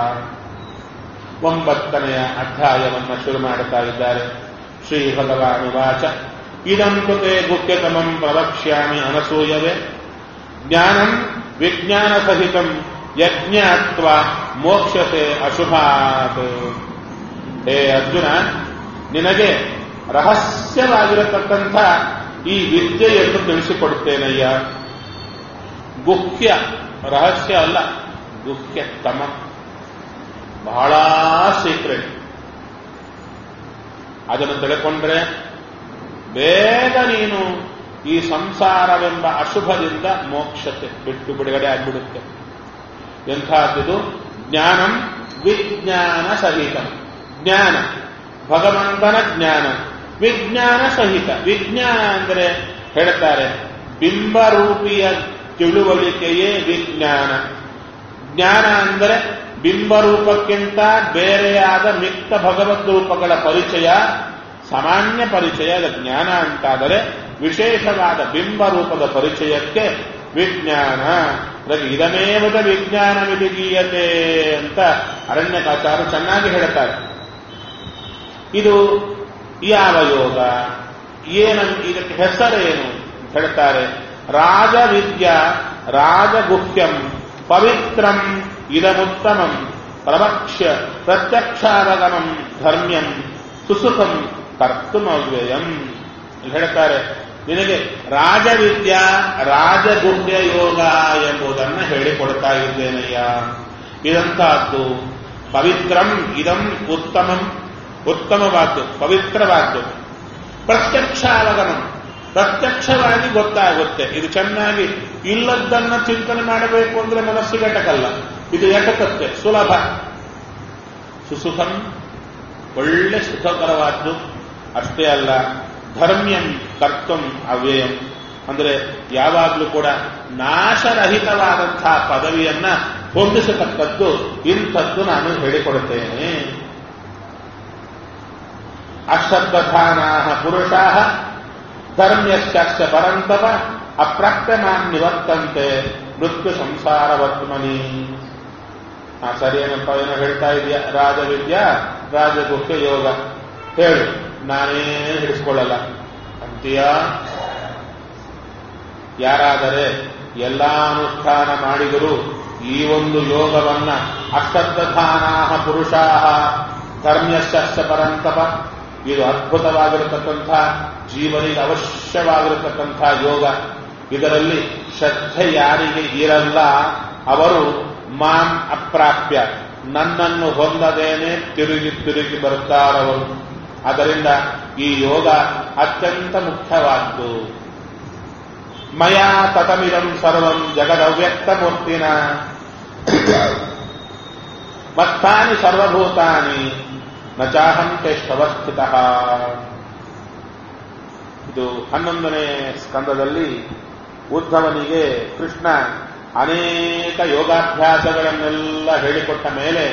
ಒಂಬತ್ತನೆಯ ಅಧ್ಯಾಯವನ್ನ ಶುರು ಮಾಡುತ್ತಾ ಇದ್ದಾರೆ ಶ್ರೀ ಭಗವಾನ್ ವಾಚ ಇದಂತು ತೇ ಗುಪ್ಯತಮಂ ಪ್ರವಕ್ಷ್ಯಾಮಿ ಅನಸೂಯವೇ ಜ್ಞಾನಂ ವಿಜ್ಞಾನ ಸಹಿತಂ ಯಜ್ಞಾತ್ವ ಮೋಕ್ಷತೆ ಅಶುಭಾತ್ ಹೇ ಅರ್ಜುನ ನಿನಗೆ ರಹಸ್ಯವಾಗಿರತಕ್ಕಂಥ ಈ ವಿದ್ಯೆಯನ್ನು ತಿಳಿಸಿಕೊಡುತ್ತೇನಯ್ಯ ಗುಹ್ಯ ರಹಸ್ಯ ಅಲ್ಲ ಗುಹ್ಯ ತಮ ಬಹಳ ಸೀಕ್ರೆಟ್ ಅದನ್ನು ತಿಳ್ಕೊಂಡ್ರೆ ಬೇಗ ನೀನು ಈ ಸಂಸಾರವೆಂಬ ಅಶುಭದಿಂದ ಮೋಕ್ಷತೆ ಬಿಟ್ಟು ಬಿಡುಗಡೆ ಆಗಿಬಿಡುತ್ತೆ ಎಂಥದ್ದು ಜ್ಞಾನಂ ವಿಜ್ಞಾನ ಸಹಿತ ಜ್ಞಾನ ಭಗವಂತನ ಜ್ಞಾನ ವಿಜ್ಞಾನ ಸಹಿತ ವಿಜ್ಞಾನ ಅಂದರೆ ಹೇಳ್ತಾರೆ ಬಿಂಬರೂಪಿಯ ತಿಳುವಳಿಕೆಯೇ ವಿಜ್ಞಾನ ಜ್ಞಾನ ಅಂದರೆ ಬಿಂಬರೂಪಕ್ಕಿಂತ ಬೇರೆಯಾದ ಮಿಕ್ಕ ಭಗವದ್ ರೂಪಗಳ ಪರಿಚಯ ಸಾಮಾನ್ಯ ಪರಿಚಯದ ಜ್ಞಾನ ಅಂತಾದರೆ ವಿಶೇಷವಾದ ಬಿಂಬರೂಪದ ಪರಿಚಯಕ್ಕೆ ವಿಜ್ಞಾನ ಇದಮೇವದ ವಿಜ್ಞಾನ ವಿಧಿಗೀಯತೆ ಅಂತ ಅರಣ್ಯಕಾಚಾರ ಚೆನ್ನಾಗಿ ಹೇಳ್ತಾರೆ ಇದು ಯಾವ ಯೋಗ ಏನ ಇದಕ್ಕೆ ಹೆಸರೇನು ಅಂತ ಹೇಳ್ತಾರೆ ರಾಜವಿದ್ಯಾ ರಾಜಗುಹ್ಯಂ ಪವಿತ್ರಂ ಇದಮುತ್ತಮಂ ಪ್ರವಕ್ಷ್ಯ ಪ್ರತ್ಯಕ್ಷಾವಗಮಂ ಧರ್ಮ್ಯಂ ಸುಸುಖಂ ಕರ್ತುಮವ್ಯಯಂ ಇಲ್ಲಿ ಹೇಳ್ತಾರೆ ನಿನಗೆ ರಾಜವಿದ್ಯಾ ರಾಜಗುಹ್ಯ ಯೋಗ ಎಂಬುದನ್ನು ಹೇಳಿಕೊಡ್ತಾ ಇದ್ದೇನಯ್ಯ ಇದಂತಹದ್ದು ಪವಿತ್ರಂ ಇದಂ ಉತ್ತಮಂ ಉತ್ತಮವಾದ್ದು ಪವಿತ್ರವಾದ್ದು ಪ್ರತ್ಯಕ್ಷಾವಗಮಂ ಪ್ರತ್ಯಕ್ಷವಾಗಿ ಗೊತ್ತಾಗುತ್ತೆ ಇದು ಚೆನ್ನಾಗಿ ಇಲ್ಲದ್ದನ್ನ ಚಿಂತನೆ ಮಾಡಬೇಕು ಅಂದ್ರೆ ಮನಸ್ಸಿಗೆ ಎಟಕಲ್ಲ ಇದು ಎಟಕತ್ತೆ ಸುಲಭ ಸುಸುಖಂ ಒಳ್ಳೆ ಸುಖಕರವಾದ್ದು ಅಷ್ಟೇ ಅಲ್ಲ ಧರ್ಮ್ಯಂ ಕರ್ತಂ ಅವ್ಯಯಂ ಅಂದರೆ ಯಾವಾಗಲೂ ಕೂಡ ನಾಶರಹಿತವಾದಂತಹ ಪದವಿಯನ್ನ ಹೊಂದಿಸತಕ್ಕದ್ದು ಇಂಥದ್ದು ನಾನು ಹೇಳಿಕೊಡುತ್ತೇನೆ ಅಶ್ರದ್ಧಾನಾ ಪುರುಷಾ ಧರ್ಮ್ಯಶ್ಚಾಶ್ಚ ಪರಂತವ ಅಪ್ರಾಪ್ಯಮಾನ್ ನಿವರ್ತಂತೆ ಮೃತ್ಯು ಸಂಸಾರವತ್ಮನಿ ಹಾ ಸರಿ ಏನಪ್ಪ ಏನೋ ಹೇಳ್ತಾ ಇದೆಯಾ ರಾಜವಿದ್ಯಾ ರಾಜಗುಹ್ಯ ಯೋಗ ಹೇಳು ನಾನೇ ಹಿಡಿಸ್ಕೊಳ್ಳಲ್ಲ ಅಂತೀಯ ಯಾರಾದರೆ ಎಲ್ಲ ಅನುಷ್ಠಾನ ಮಾಡಿದರೂ ಈ ಒಂದು ಯೋಗವನ್ನ ಅಷ್ಟಧಾನಾ ಪುರುಷಾ ಧರ್ಮ್ಯಶ್ಚ ಪರಂತಪ ಇದು ಅದ್ಭುತವಾಗಿರತಕ್ಕಂಥ ಜೀವನಿಗೆ ಅವಶ್ಯವಾಗಿರತಕ್ಕಂಥ ಯೋಗ ಇದರಲ್ಲಿ ಶ್ರದ್ಧೆ ಯಾರಿಗೆ ಇರಲ್ಲ ಅವರು ಮಾಂ ಅಪ್ರಾಪ್ಯ ನನ್ನನ್ನು ಹೊಂದದೇನೆ ತಿರುಗಿ ತಿರುಗಿ ಬರ್ತಾರವರು ಅದರಿಂದ ಈ ಯೋಗ ಅತ್ಯಂತ ಮುಖ್ಯವಾದ್ದು ಮಯಾ ತತಮಿದಂ ಸರ್ವಂ ಜಗದವ್ಯಕ್ತ ಮೂರ್ತಿನ ಮತ್ತಾನಿ ಸರ್ವಭೂತಾನಿ ನ ಚಾಹಂತೆ ಶವಸ್ಥಿತ ಇದು ಹನ್ನೊಂದನೇ ಸ್ಕಂದದಲ್ಲಿ ಉದ್ಧವನಿಗೆ ಕೃಷ್ಣ ಅನೇಕ ಯೋಗಾಭ್ಯಾಸಗಳನ್ನೆಲ್ಲ ಹೇಳಿಕೊಟ್ಟ ಮೇಲೆ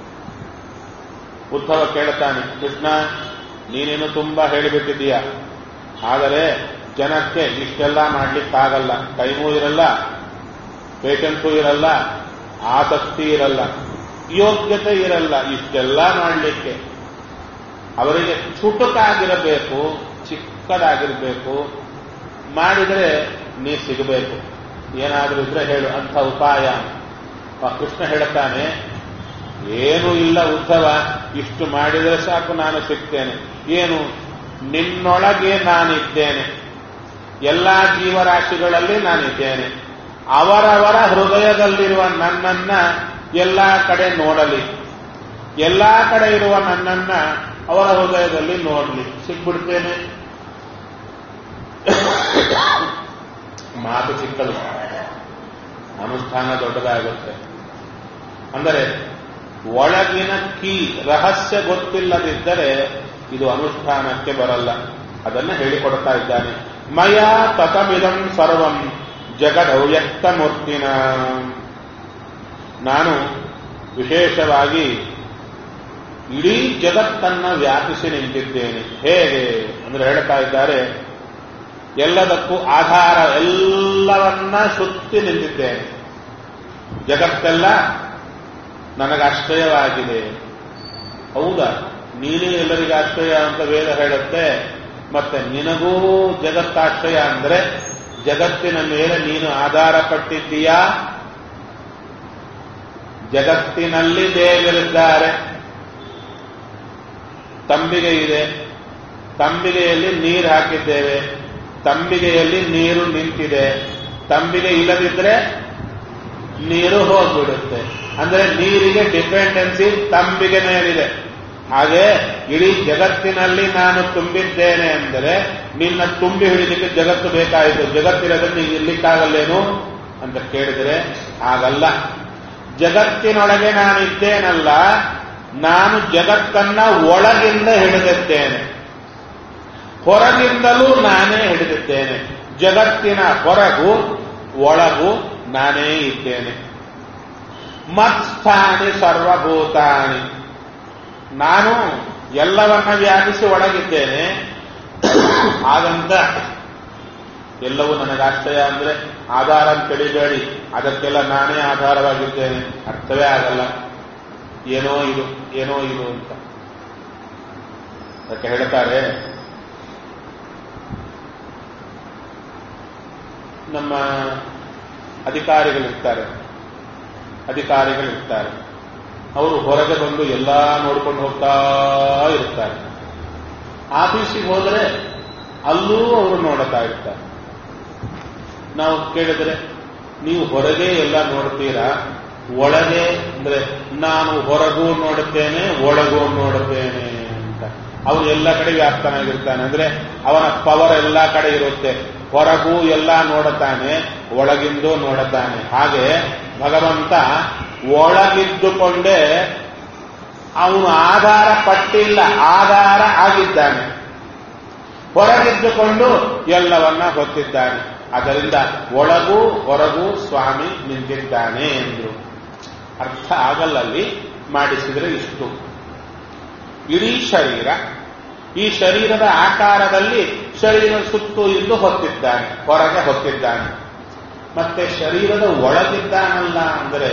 ಉದ್ಧವ ಕೇಳುತ್ತಾನೆ ಕೃಷ್ಣ ನೀನೇನು ತುಂಬಾ ಹೇಳಿಬಿಟ್ಟಿದ್ದೀಯ ಆದರೆ ಜನಕ್ಕೆ ಇಷ್ಟೆಲ್ಲ ಮಾಡ್ಲಿಕ್ಕಾಗಲ್ಲ ಟೈಮೂ ಇರಲ್ಲ ಪೇಷನ್ಸು ಇರಲ್ಲ ಆಸಕ್ತಿ ಇರಲ್ಲ ಯೋಗ್ಯತೆ ಇರಲ್ಲ ಇಷ್ಟೆಲ್ಲ ಮಾಡಲಿಕ್ಕೆ ಅವರಿಗೆ ಚುಟುಕಾಗಿರಬೇಕು ಚಿಕ್ಕದಾಗಿರಬೇಕು ಮಾಡಿದರೆ ನೀ ಸಿಗಬೇಕು ಏನಾದರೂ ಇದ್ರೆ ಹೇಳು ಅಂಥ ಉಪಾಯ ಆ ಕೃಷ್ಣ ಹೇಳುತ್ತಾನೆ ಏನೂ ಇಲ್ಲ ಉದ್ಧವ ಇಷ್ಟು ಮಾಡಿದರೆ ಸಾಕು ನಾನು ಸಿಗ್ತೇನೆ ಏನು ನಿನ್ನೊಳಗೆ ನಾನಿದ್ದೇನೆ ಎಲ್ಲಾ ಜೀವರಾಶಿಗಳಲ್ಲಿ ನಾನಿದ್ದೇನೆ ಅವರವರ ಹೃದಯದಲ್ಲಿರುವ ನನ್ನನ್ನ ಎಲ್ಲಾ ಕಡೆ ನೋಡಲಿ ಎಲ್ಲಾ ಕಡೆ ಇರುವ ನನ್ನನ್ನ ಅವರ ಹೃದಯದಲ್ಲಿ ನೋಡಲಿ ಸಿಗ್ಬಿಡ್ತೇನೆ ಮಾತು ಚಿಕ್ಕದು ಅನುಷ್ಠಾನ ದೊಡ್ಡದಾಗುತ್ತೆ ಅಂದರೆ ಒಳಗಿನ ಕೀ ರಹಸ್ಯ ಗೊತ್ತಿಲ್ಲದಿದ್ದರೆ ಇದು ಅನುಷ್ಠಾನಕ್ಕೆ ಬರಲ್ಲ ಅದನ್ನ ಹೇಳಿಕೊಡ್ತಾ ಇದ್ದಾನೆ ಮಯ ತತಮಿದಂ ಸರ್ವಂ ಜಗದವ್ಯಕ್ತ ಮೂರ್ತಿನ ನಾನು ವಿಶೇಷವಾಗಿ ಇಡೀ ಜಗತ್ತನ್ನ ವ್ಯಾಪಿಸಿ ನಿಂತಿದ್ದೇನೆ ಹೇಗೆ ಅಂದ್ರೆ ಹೇಳ್ತಾ ಇದ್ದಾರೆ ಎಲ್ಲದಕ್ಕೂ ಆಧಾರ ಎಲ್ಲವನ್ನ ಸುತ್ತಿ ನಿಂತಿದ್ದೇನೆ ಜಗತ್ತೆಲ್ಲ ನನಗೆ ಆಶ್ರಯವಾಗಿದೆ ಹೌದಾ ನೀನೇ ಎಲ್ಲರಿಗೆ ಆಶ್ರಯ ಅಂತ ವೇದ ಹೇಳುತ್ತೆ ಮತ್ತೆ ನಿನಗೂ ಜಗತ್ತಾಶ್ರಯ ಅಂದ್ರೆ ಜಗತ್ತಿನ ಮೇಲೆ ನೀನು ಆಧಾರ ಪಟ್ಟಿದ್ದೀಯಾ ಜಗತ್ತಿನಲ್ಲಿ ದೇವರಿದ್ದಾರೆ ತಂಬಿಗೆ ಇದೆ ತಂಬಿಗೆಯಲ್ಲಿ ನೀರು ಹಾಕಿದ್ದೇವೆ ತಂಬಿಗೆಯಲ್ಲಿ ನೀರು ನಿಂತಿದೆ ತಂಬಿಗೆ ಇಲ್ಲದಿದ್ರೆ ನೀರು ಹೋಗ್ಬಿಡುತ್ತೆ ಅಂದ್ರೆ ನೀರಿಗೆ ಡಿಪೆಂಡೆನ್ಸಿ ತಂಬಿಗೆ ಮೇಲಿದೆ ಹಾಗೆ ಇಡೀ ಜಗತ್ತಿನಲ್ಲಿ ನಾನು ತುಂಬಿದ್ದೇನೆ ಅಂದರೆ ನಿನ್ನ ತುಂಬಿ ಹಿಡಿಲಿಕ್ಕೆ ಜಗತ್ತು ಬೇಕಾಯಿತು ಜಗತ್ತಿರೋದ್ರೆ ನೀವು ಇರ್ಲಿಕ್ಕಾಗಲ್ಲೇನು ಅಂತ ಕೇಳಿದರೆ ಹಾಗಲ್ಲ ಜಗತ್ತಿನೊಳಗೆ ನಾನಿದ್ದೇನಲ್ಲ ನಾನು ಜಗತ್ತನ್ನ ಒಳಗಿಂದ ಹಿಡಿದಿದ್ದೇನೆ ಹೊರಗಿಂದಲೂ ನಾನೇ ಹಿಡಿದಿದ್ದೇನೆ ಜಗತ್ತಿನ ಹೊರಗೂ ಒಳಗೂ ನಾನೇ ಇದ್ದೇನೆ ಮತ್ಸ್ಥಾನಿ ಸರ್ವಭೂತಾನಿ ನಾನು ಎಲ್ಲವನ್ನ ವ್ಯಾಪಿಸಿ ಒಳಗಿದ್ದೇನೆ ಹಾಗಂತ ಎಲ್ಲವೂ ನನಗೆ ಆಶ್ರಯ ಅಂದ್ರೆ ಆಧಾರ ಅಂತ ತಿಳಿಬೇಡಿ ಅದಕ್ಕೆಲ್ಲ ನಾನೇ ಆಧಾರವಾಗಿದ್ದೇನೆ ಅರ್ಥವೇ ಆಗಲ್ಲ ಏನೋ ಇದು ಏನೋ ಇದು ಅಂತ ಅದಕ್ಕೆ ಹೇಳ್ತಾರೆ ನಮ್ಮ ಅಧಿಕಾರಿಗಳಿರ್ತಾರೆ ಅಧಿಕಾರಿಗಳಿರ್ತಾರೆ ಅವರು ಹೊರಗೆ ಬಂದು ಎಲ್ಲ ನೋಡ್ಕೊಂಡು ಹೋಗ್ತಾ ಇರ್ತಾರೆ ಆಫೀಸಿಗೆ ಹೋದರೆ ಅಲ್ಲೂ ಅವರು ನೋಡುತ್ತಾ ಇರ್ತಾರೆ ನಾವು ಕೇಳಿದ್ರೆ ನೀವು ಹೊರಗೆ ಎಲ್ಲ ನೋಡ್ತೀರಾ ಒಳಗೆ ಅಂದ್ರೆ ನಾನು ಹೊರಗೂ ನೋಡುತ್ತೇನೆ ಒಳಗೂ ನೋಡುತ್ತೇನೆ ಅಂತ ಅವನು ಎಲ್ಲ ಕಡೆ ವ್ಯಾಪ್ತನಾಗಿರ್ತಾನೆ ಅಂದ್ರೆ ಅವನ ಪವರ್ ಎಲ್ಲ ಕಡೆ ಇರುತ್ತೆ ಹೊರಗೂ ಎಲ್ಲ ನೋಡುತ್ತಾನೆ ಒಳಗಿಂದು ನೋಡುತ್ತಾನೆ ಹಾಗೆ ಭಗವಂತ ಒಳಗಿದ್ದುಕೊಂಡೇ ಅವನು ಆಧಾರ ಪಟ್ಟಿಲ್ಲ ಆಧಾರ ಆಗಿದ್ದಾನೆ ಹೊರಗಿದ್ದುಕೊಂಡು ಎಲ್ಲವನ್ನ ಹೊತ್ತಿದ್ದಾನೆ ಅದರಿಂದ ಒಳಗೂ ಹೊರಗೂ ಸ್ವಾಮಿ ನಿಂತಿದ್ದಾನೆ ಎಂದರು ಅರ್ಥ ಆಗಲ್ಲಲ್ಲಿ ಮಾಡಿಸಿದರೆ ಇಷ್ಟು ಇಡೀ ಶರೀರ ಈ ಶರೀರದ ಆಕಾರದಲ್ಲಿ ಶರೀರ ಸುತ್ತು ಇದ್ದು ಹೊತ್ತಿದ್ದಾನೆ ಹೊರಗೆ ಹೊತ್ತಿದ್ದಾನೆ ಮತ್ತೆ ಶರೀರದ ಒಳಗಿದ್ದಾನಲ್ಲ ಅಂದರೆ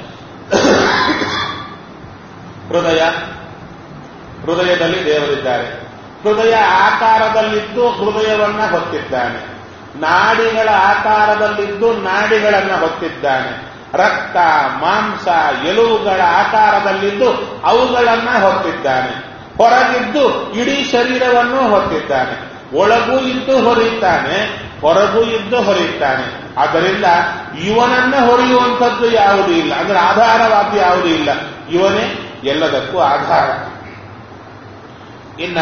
ಹೃದಯ ಹೃದಯದಲ್ಲಿ ದೇವರಿದ್ದಾರೆ ಹೃದಯ ಆಕಾರದಲ್ಲಿದ್ದು ಹೃದಯವನ್ನ ಹೊತ್ತಿದ್ದಾನೆ ನಾಡಿಗಳ ಆಕಾರದಲ್ಲಿದ್ದು ನಾಡಿಗಳನ್ನ ಹೊತ್ತಿದ್ದಾನೆ ರಕ್ತ ಮಾಂಸ ಎಲುವುಗಳ ಆಕಾರದಲ್ಲಿದ್ದು ಅವುಗಳನ್ನ ಹೊತ್ತಿದ್ದಾನೆ ಹೊರಗಿದ್ದು ಇಡೀ ಶರೀರವನ್ನು ಹೊತ್ತಿದ್ದಾನೆ ಒಳಗೂ ಇದ್ದು ಹೊರೆಯುತ್ತಾನೆ ಹೊರಗೂ ಇದ್ದು ಹೊರೆಯುತ್ತಾನೆ ಆದ್ದರಿಂದ ಇವನನ್ನ ಹೊರೆಯುವಂಥದ್ದು ಯಾವುದೂ ಇಲ್ಲ ಅಂದ್ರೆ ಆಧಾರವಾದ ಯಾವುದೂ ಇಲ್ಲ ಇವನೇ ಎಲ್ಲದಕ್ಕೂ ಆಧಾರ ಇನ್ನ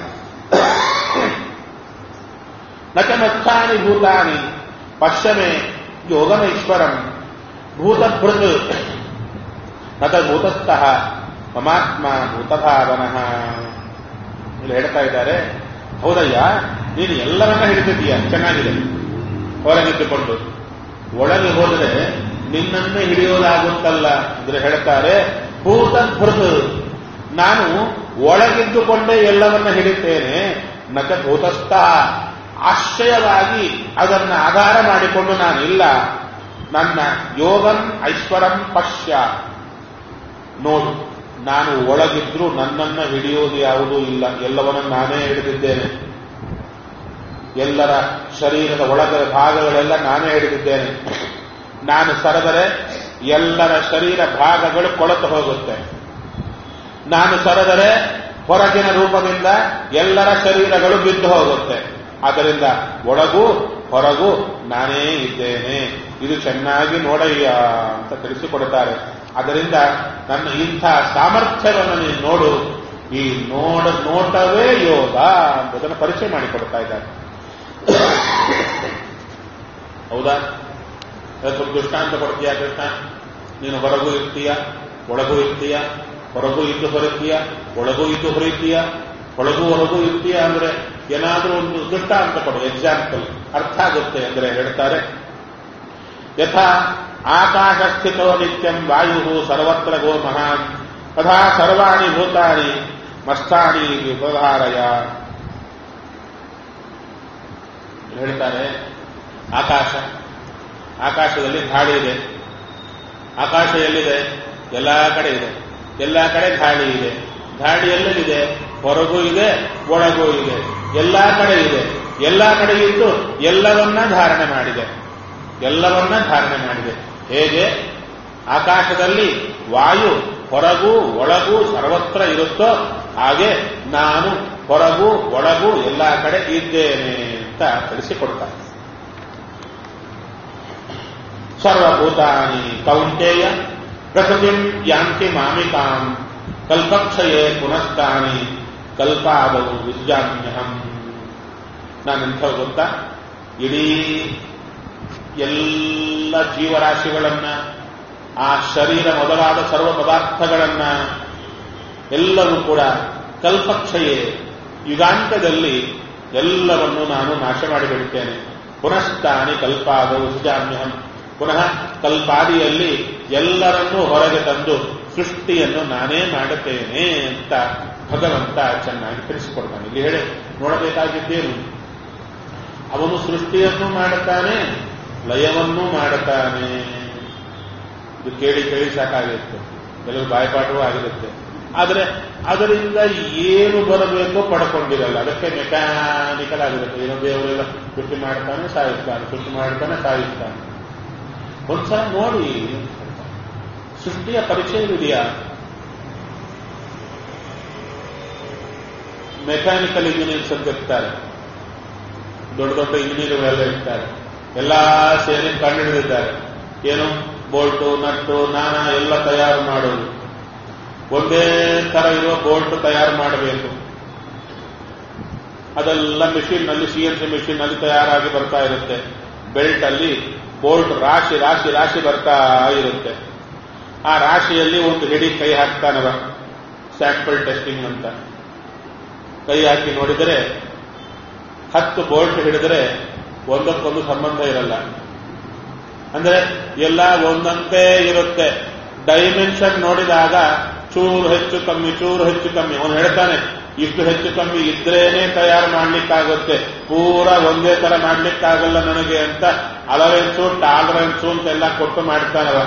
ನಚಮಚ್ಚಾನಿ ಭೂತಾನಿ ಪಶ್ಚಮೆ ಯೋಗಮೇಶ್ವರಂ ಭೂತಭೃತ್ ನತ ಭೂತಸ್ಥಃ ಮಮಾತ್ಮ ಭೂತಭಾವನಃ ಇಲ್ಲಿ ಹೇಳ್ತಾ ಇದ್ದಾರೆ ಹೌದಯ್ಯ ನೀನು ಎಲ್ಲವನ್ನ ಹಿಡಿದಿದ್ದೀಯ ಚೆನ್ನಾಗಿದೆ ಹೊರಗಿದ್ದುಕೊಂಡು ಒಳಗೆ ಹೋದರೆ ನಿನ್ನನ್ನೇ ಹಿಡಿಯೋದಾಗುತ್ತಲ್ಲ ಅಂದ್ರೆ ಹೇಳ್ತಾರೆ ಭೂತಭೃತ್ ನಾನು ಒಳಗಿದ್ದುಕೊಂಡೇ ಎಲ್ಲವನ್ನ ಹಿಡಿತೇನೆ ನಚ ಭೂತಸ್ಥ ಆಶ್ಚರ್ಯವಾಗಿ ಅದನ್ನು ಆಧಾರ ಮಾಡಿಕೊಂಡು ನಾನಿಲ್ಲ ನನ್ನ ಯೋಗಂ ಐಶ್ವರಂ ಪಶ್ಯ ನೋಡು ನಾನು ಒಳಗಿದ್ರೂ ನನ್ನನ್ನ ಹಿಡಿಯೋದು ಯಾವುದೂ ಇಲ್ಲ ಎಲ್ಲವನ್ನ ನಾನೇ ಹಿಡಿದಿದ್ದೇನೆ ಎಲ್ಲರ ಶರೀರದ ಒಳಗ ಭಾಗಗಳೆಲ್ಲ ನಾನೇ ಹಿಡಿದಿದ್ದೇನೆ ನಾನು ಸರದರೆ ಎಲ್ಲರ ಶರೀರ ಭಾಗಗಳು ಕೊಳತು ಹೋಗುತ್ತೆ ನಾನು ಸರದರೆ ಹೊರಗಿನ ರೂಪದಿಂದ ಎಲ್ಲರ ಶರೀರಗಳು ಬಿದ್ದು ಹೋಗುತ್ತೆ ಆದ್ದರಿಂದ ಒಳಗೂ ಹೊರಗೂ ನಾನೇ ಇದ್ದೇನೆ ಇದು ಚೆನ್ನಾಗಿ ನೋಡಯ್ಯ ಅಂತ ತಿಳಿಸಿಕೊಡುತ್ತಾರೆ ಅದರಿಂದ ನನ್ನ ಇಂಥ ಸಾಮರ್ಥ್ಯವನ್ನು ನೀನು ನೋಡು ಈ ನೋಡ ನೋಟವೇ ಯೋಗ ಎಂಬುದನ್ನು ಪರಿಚಯ ಮಾಡಿಕೊಡ್ತಾ ಇದ್ದಾರೆ ಹೌದಾ ಅದಕ್ಕೆ ದೃಷ್ಟಾಂತ ಕೊಡ್ತೀಯ ಕೃಷ್ಣ ನೀನು ಹೊರಗೂ ಇರ್ತೀಯ ಒಳಗೂ ಇರ್ತೀಯ ಹೊರಗೂ ಇದ್ದು ಹೊರತೀಯ ಒಳಗೂ ಇದ್ದು ಹೊರತೀಯ ಒಳಗೂ ಹೊರಗೂ ಇರ್ತೀಯ ಅಂದ್ರೆ ಏನಾದರೂ ಒಂದು ದೃಷ್ಟಾಂತ ಕೊಡು ಎಕ್ಸಾಂಪಲ್ ಅರ್ಥ ಆಗುತ್ತೆ ಅಂದ್ರೆ ಹೇಳ್ತಾರೆ ಯಥಾ ಆಕಾಶಸ್ಥಿತೋ ನಿತ್ಯಂ ವಾಯು ಸರ್ವತ್ರ ಗೋ ಮಹಾನ್ ತಥಾ ಸರ್ವಾಣಿ ಭೂತಾನಿ ಮಸ್ತಾನಿ ವಿಪಧಾರಯ ಹೇಳ್ತಾರೆ ಆಕಾಶ ಆಕಾಶದಲ್ಲಿ ಗಾಳಿ ಇದೆ ಆಕಾಶ ಎಲ್ಲಿದೆ ಎಲ್ಲ ಕಡೆ ಇದೆ ಎಲ್ಲ ಕಡೆ ಗಾಳಿ ಇದೆ ಗಾಳಿ ಎಲ್ಲೆಲ್ಲಿದೆ ಹೊರಗೂ ಇದೆ ಒಳಗೂ ಇದೆ ಎಲ್ಲ ಕಡೆ ಇದೆ ಎಲ್ಲ ಕಡೆ ಇದ್ದು ಎಲ್ಲವನ್ನ ಧಾರಣೆ ಮಾಡಿದೆ ಎಲ್ಲವನ್ನ ಧಾರಣೆ ಮಾಡಿದೆ ಹೇಗೆ ಆಕಾಶದಲ್ಲಿ ವಾಯು ಹೊರಗೂ ಒಳಗೂ ಸರ್ವತ್ರ ಇರುತ್ತೋ ಹಾಗೆ ನಾನು ಹೊರಗೂ ಒಳಗೂ ಎಲ್ಲ ಕಡೆ ಇದ್ದೇನೆ ಅಂತ ತಿಳಿಸಿಕೊಡ್ತಾರೆ ಸರ್ವಭೂತಾನಿ ಕೌಂಟೇಯ ಪ್ರಕೃತಿಂ ಯಾಂತಿ ಮಾಮಿಕಾಂ ಕಲ್ಪಕ್ಷಯೇ ಪುನಸ್ತಾನಿ ಕಲ್ಪಾದವು ವಿದ್ಯಾಮ್ಯಹಂ ನಾನೆಂಥ ಗೊತ್ತಾ ಇಡೀ ಎಲ್ಲ ಜೀವರಾಶಿಗಳನ್ನ ಆ ಶರೀರ ಮೊದಲಾದ ಸರ್ವ ಪದಾರ್ಥಗಳನ್ನ ಎಲ್ಲವೂ ಕೂಡ ಕಲ್ಪಕ್ಷಯೇ ಯುಗಾಂತದಲ್ಲಿ ಎಲ್ಲವನ್ನು ನಾನು ನಾಶ ಮಾಡಿಬಿಡುತ್ತೇನೆ ಪುನಸ್ತಾನಿ ಕಲ್ಪಾದವು ಸುಜಾಮ್ಯಹಂ ಪುನಃ ಕಲ್ಪಾದಿಯಲ್ಲಿ ಎಲ್ಲರನ್ನೂ ಹೊರಗೆ ತಂದು ಸೃಷ್ಟಿಯನ್ನು ನಾನೇ ಮಾಡುತ್ತೇನೆ ಅಂತ ಭಗವಂತ ಚೆನ್ನಾಗಿ ತಿಳಿಸಿಕೊಡ್ತಾನೆ ಇಲ್ಲಿ ಹೇಳಿ ನೋಡಬೇಕಾಗಿದ್ದೇನು ಅವನು ಸೃಷ್ಟಿಯನ್ನು ಮಾಡುತ್ತಾನೆ ಲಯವನ್ನೂ ಮಾಡುತ್ತಾನೆ ಇದು ಕೇಳಿ ಕೇಳಿ ಸಾಕಾಗಿರುತ್ತೆ ಕೆಲವು ಬಾಯ್ಪಾಠವೂ ಆಗಿರುತ್ತೆ ಆದರೆ ಅದರಿಂದ ಏನು ಬರಬೇಕೋ ಪಡ್ಕೊಂಡಿರಲ್ಲ ಅದಕ್ಕೆ ಮೆಕ್ಯಾನಿಕಲ್ ಆಗಿರುತ್ತೆ ಏನೋ ದೇವರೆಲ್ಲ ಸೃಷ್ಟಿ ಮಾಡ್ತಾನೆ ಸಾಯಿಸ್ತಾನೆ ಸೃಷ್ಟಿ ಮಾಡ್ತಾನೆ ಸಾಯಿಸ್ತಾನೆ ಒಂದ್ಸಲ ನೋಡಿ ಸೃಷ್ಟಿಯ ಪರಿಚಯವಿದೆಯಾ ಮೆಕ್ಯಾನಿಕಲ್ ಇಂಜಿನಿಯರ್ಸ್ ಅಂತ ಇರ್ತಾರೆ ದೊಡ್ಡ ದೊಡ್ಡ ಇಂಜಿನಿಯರ್ಗಳೆಲ್ಲ ಇರ್ತಾರೆ ಎಲ್ಲಾ ಸೇರಿ ಕಂಡುಹಿಡಿದಿದ್ದಾರೆ ಏನು ಬೋಲ್ಟು ನಟ್ಟು ನಾನಾ ಎಲ್ಲ ತಯಾರು ಮಾಡೋದು ಒಂದೇ ತರ ಇರುವ ಬೋಲ್ಟ್ ತಯಾರು ಮಾಡಬೇಕು ಅದೆಲ್ಲ ಮಿಷಿನ್ ನಲ್ಲಿ ಸಿ ಎನ್ ಸಿ ಮಿಷಿನ್ ನಲ್ಲಿ ತಯಾರಾಗಿ ಬರ್ತಾ ಇರುತ್ತೆ ಬೆಲ್ಟ್ ಅಲ್ಲಿ ಬೋಲ್ಟ್ ರಾಶಿ ರಾಶಿ ರಾಶಿ ಬರ್ತಾ ಇರುತ್ತೆ ಆ ರಾಶಿಯಲ್ಲಿ ಒಂದು ಹಿಡಿ ಕೈ ಹಾಕ್ತಾನವ ಸ್ಯಾಂಪಲ್ ಟೆಸ್ಟಿಂಗ್ ಅಂತ ಕೈ ಹಾಕಿ ನೋಡಿದರೆ ಹತ್ತು ಬೋಲ್ಟ್ ಹಿಡಿದರೆ ಒಂದಕ್ಕೊಂದು ಸಂಬಂಧ ಇರಲ್ಲ ಅಂದ್ರೆ ಎಲ್ಲ ಒಂದಂತೆ ಇರುತ್ತೆ ಡೈಮೆನ್ಷನ್ ನೋಡಿದಾಗ ಚೂರು ಹೆಚ್ಚು ಕಮ್ಮಿ ಚೂರು ಹೆಚ್ಚು ಕಮ್ಮಿ ಅವನು ಹೇಳ್ತಾನೆ ಇಷ್ಟು ಹೆಚ್ಚು ಕಮ್ಮಿ ಇದ್ರೇನೆ ತಯಾರು ಮಾಡ್ಲಿಕ್ಕಾಗುತ್ತೆ ಪೂರ ಒಂದೇ ತರ ಮಾಡ್ಲಿಕ್ಕಾಗಲ್ಲ ನನಗೆ ಅಂತ ಅಲವೆನ್ಸು ಟಾಲರೆನ್ಸು ಅಂತೆಲ್ಲ ಕೊಟ್ಟು ಮಾಡ್ತಾನವ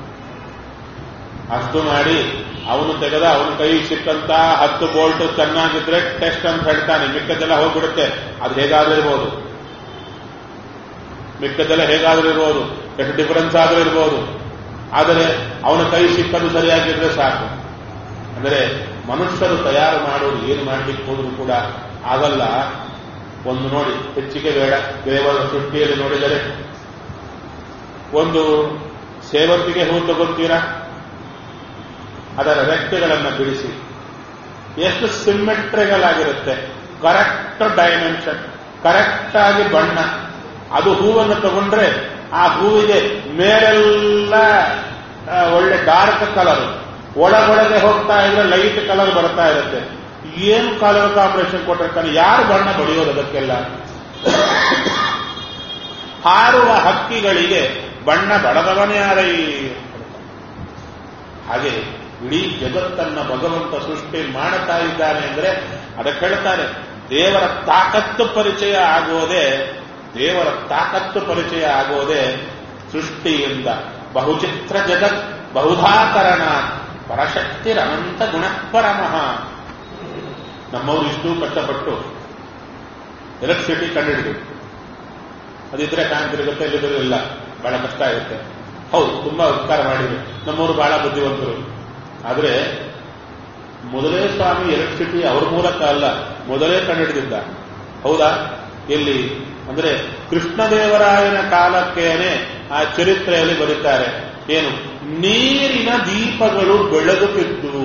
ಅಷ್ಟು ಮಾಡಿ ಅವನು ತೆಗೆದ ಅವನ ಕೈ ಸಿಕ್ಕಂತ ಹತ್ತು ಬೋಲ್ಟ್ ಚೆನ್ನಾಗಿದ್ರೆ ಟೆಸ್ಟ್ ಅಂತ ಹೇಳ್ತಾನೆ ಮಿಕ್ಕದೆಲ್ಲ ಹೋಗ್ಬಿಡುತ್ತೆ ಅದು ಹೇಗಾದ್ರೂ ಇರ್ಬೋದು ಮಿಕ್ಕದೆಲ್ಲ ಹೇಗಾದ್ರೂ ಇರ್ಬೋದು ಎಷ್ಟು ಡಿಫರೆನ್ಸ್ ಆದ್ರೂ ಇರ್ಬೋದು ಆದರೆ ಅವನ ಕೈ ಸಿಕ್ಕದು ಸರಿಯಾಗಿದ್ರೆ ಸಾಕು ಅಂದರೆ ಮನುಷ್ಯರು ತಯಾರು ಮಾಡೋದು ಏನು ಮಾಡ್ಲಿಕ್ಕೆ ಹೋದ್ರು ಕೂಡ ಆಗಲ್ಲ ಒಂದು ನೋಡಿ ಹೆಚ್ಚಿಗೆ ಬೇಡ ದೇವರ ಸೃಷ್ಟಿಯಲ್ಲಿ ನೋಡಿದರೆ ಒಂದು ಸೇವಂತಿಗೆ ಹೂ ತಗೊಳ್ತೀರಾ ಅದರ ರೆಕ್ಕೆಗಳನ್ನು ಬಿಡಿಸಿ ಎಷ್ಟು ಸಿಮ್ಮೆಟ್ರಿಕಲ್ ಆಗಿರುತ್ತೆ ಕರೆಕ್ಟ್ ಡೈಮೆನ್ಷನ್ ಕರೆಕ್ಟ್ ಆಗಿ ಬಣ್ಣ ಅದು ಹೂವನ್ನು ತಗೊಂಡ್ರೆ ಆ ಹೂವಿಗೆ ಮೇಲೆಲ್ಲ ಆ, ಒಳ್ಳೆ ಡಾರ್ಕ್ ಕಲರ್ ಒಳಗೊಳಗೆ ಹೋಗ್ತಾ ಇದ್ರೆ ಲೈಟ್ ಕಲರ್ ಬರ್ತಾ ಇರುತ್ತೆ ಏನು ಕಲರ್ ಕಾಂಬಿನೇಷನ್ ಕೊಟ್ಟಿರ್ತಾನೆ ಯಾರು ಬಣ್ಣ ಬಡಿಯೋದು ಅದಕ್ಕೆಲ್ಲ ಹಾರುವ ಹಕ್ಕಿಗಳಿಗೆ ಬಣ್ಣ ಬಡದವನೇ ಯಾರೈ ಹಾಗೆ ಇಡೀ ಜಗತ್ತನ್ನ ಭಗವಂತ ಸೃಷ್ಟಿ ಮಾಡುತ್ತಾ ಇದ್ದಾನೆ ಅಂದ್ರೆ ಅದಕ್ಕೆ ಹೇಳ್ತಾರೆ ದೇವರ ತಾಕತ್ತು ಪರಿಚಯ ಆಗೋದೇ ದೇವರ ತಾಕತ್ತು ಪರಿಚಯ ಆಗೋದೇ ಸೃಷ್ಟಿಯಿಂದ ಬಹುಚಿತ್ರ ಜಗತ್ ಬಹುಧಾಕರಣ ಪರಶಕ್ತಿರನಂತ ಗುಣಪರಮಃ ನಮ್ಮವರು ಇಷ್ಟು ಕಷ್ಟಪಟ್ಟು ಎಲೆಕ್ಟ್ರಿಸಿಟಿ ಕಂಡುಹಿಡಿದು ಅದಿದ್ರೆ ಫ್ಯಾನ್ ತಿರುಗುತ್ತೆ ಇಲ್ಲಿದ್ರೆ ಇಲ್ಲ ಬಹಳ ಕಷ್ಟ ಆಗುತ್ತೆ ಹೌದು ತುಂಬಾ ಉಪಕಾರ ಮಾಡಿದೆ ನಮ್ಮವರು ಬಹಳ ಬುದ್ಧಿವಂತರು ಆದ್ರೆ ಮೊದಲೇ ಸ್ವಾಮಿ ಎಲೆಕ್ಟ್ರಿಸಿಟಿ ಅವ್ರ ಮೂಲಕ ಅಲ್ಲ ಮೊದಲೇ ಕಂಡುಹಿಡಿದಿದ್ದ ಹೌದಾ ಎಲ್ಲಿ ಅಂದ್ರೆ ಕೃಷ್ಣದೇವರಾಯನ ಕಾಲಕ್ಕೇನೆ ಆ ಚರಿತ್ರೆಯಲ್ಲಿ ಬರೀತಾರೆ ಏನು ನೀರಿನ ದೀಪಗಳು ಬೆಳಗುತ್ತಿದ್ದು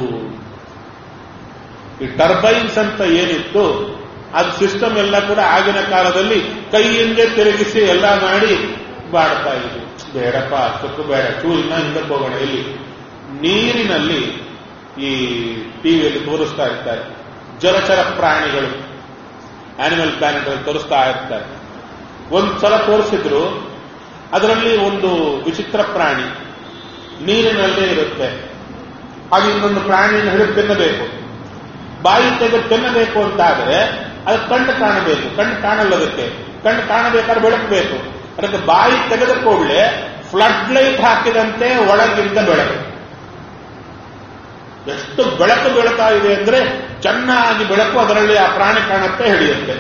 ಈ ಟರ್ಬೈನ್ಸ್ ಅಂತ ಏನಿತ್ತು ಅದು ಸಿಸ್ಟಮ್ ಎಲ್ಲ ಕೂಡ ಆಗಿನ ಕಾಲದಲ್ಲಿ ಕೈಯಿಂದೇ ತಿರುಗಿಸಿ ಎಲ್ಲ ಮಾಡಿ ಮಾಡ್ತಾ ಇದ್ರು ಬೇಡಪ್ಪ ಅಷ್ಟಕ್ಕೂ ಬೇಡ ಚೂರಿನ ಹಿಂದಕ್ಕೆ ಹೋಗೋಣ ಇಲ್ಲಿ ನೀರಿನಲ್ಲಿ ಈ ಟಿವಿಯಲ್ಲಿ ತೋರಿಸ್ತಾ ಇರ್ತಾರೆ ಜಲಚರ ಪ್ರಾಣಿಗಳು ಆನಿಮಲ್ ಪ್ಲಾನೆಟ್ ಅಲ್ಲಿ ತೋರಿಸ್ತಾ ಇರ್ತಾರೆ ಒಂದ್ಸಲ ತೋರಿಸಿದ್ರು ಅದರಲ್ಲಿ ಒಂದು ವಿಚಿತ್ರ ಪ್ರಾಣಿ ನೀರಿನಲ್ಲೇ ಇರುತ್ತೆ ಅದು ಇನ್ನೊಂದು ಪ್ರಾಣಿಯನ್ನು ಹಿಡಿದು ತಿನ್ನಬೇಕು ಬಾಯಿ ತೆಗೆದು ತಿನ್ನಬೇಕು ಅಂತಾದರೆ ಅದು ಕಣ್ಣು ಕಾಣಬೇಕು ಕಣ್ಣು ಕಾಣಲ್ಲ ಅದಕ್ಕೆ ಕಣ್ಣು ಕಾಣಬೇಕಾದ್ರೆ ಬೆಳಕು ಬೇಕು ಅದಕ್ಕೆ ಬಾಯಿ ತೆಗೆದ ಕೂಡಲೇ ಫ್ಲಡ್ ಲೈಟ್ ಹಾಕಿದಂತೆ ಒಳಗಿಂದ ಬೆಳಕು ಎಷ್ಟು ಬೆಳಕು ಬೆಳತಾ ಇದೆ ಅಂದ್ರೆ ಚೆನ್ನಾಗಿ ಬೆಳಕು ಅದರಲ್ಲಿ ಆ ಪ್ರಾಣಿ ಕಾಣುತ್ತೆ ಹಿಡಿಯುತ್ತೆ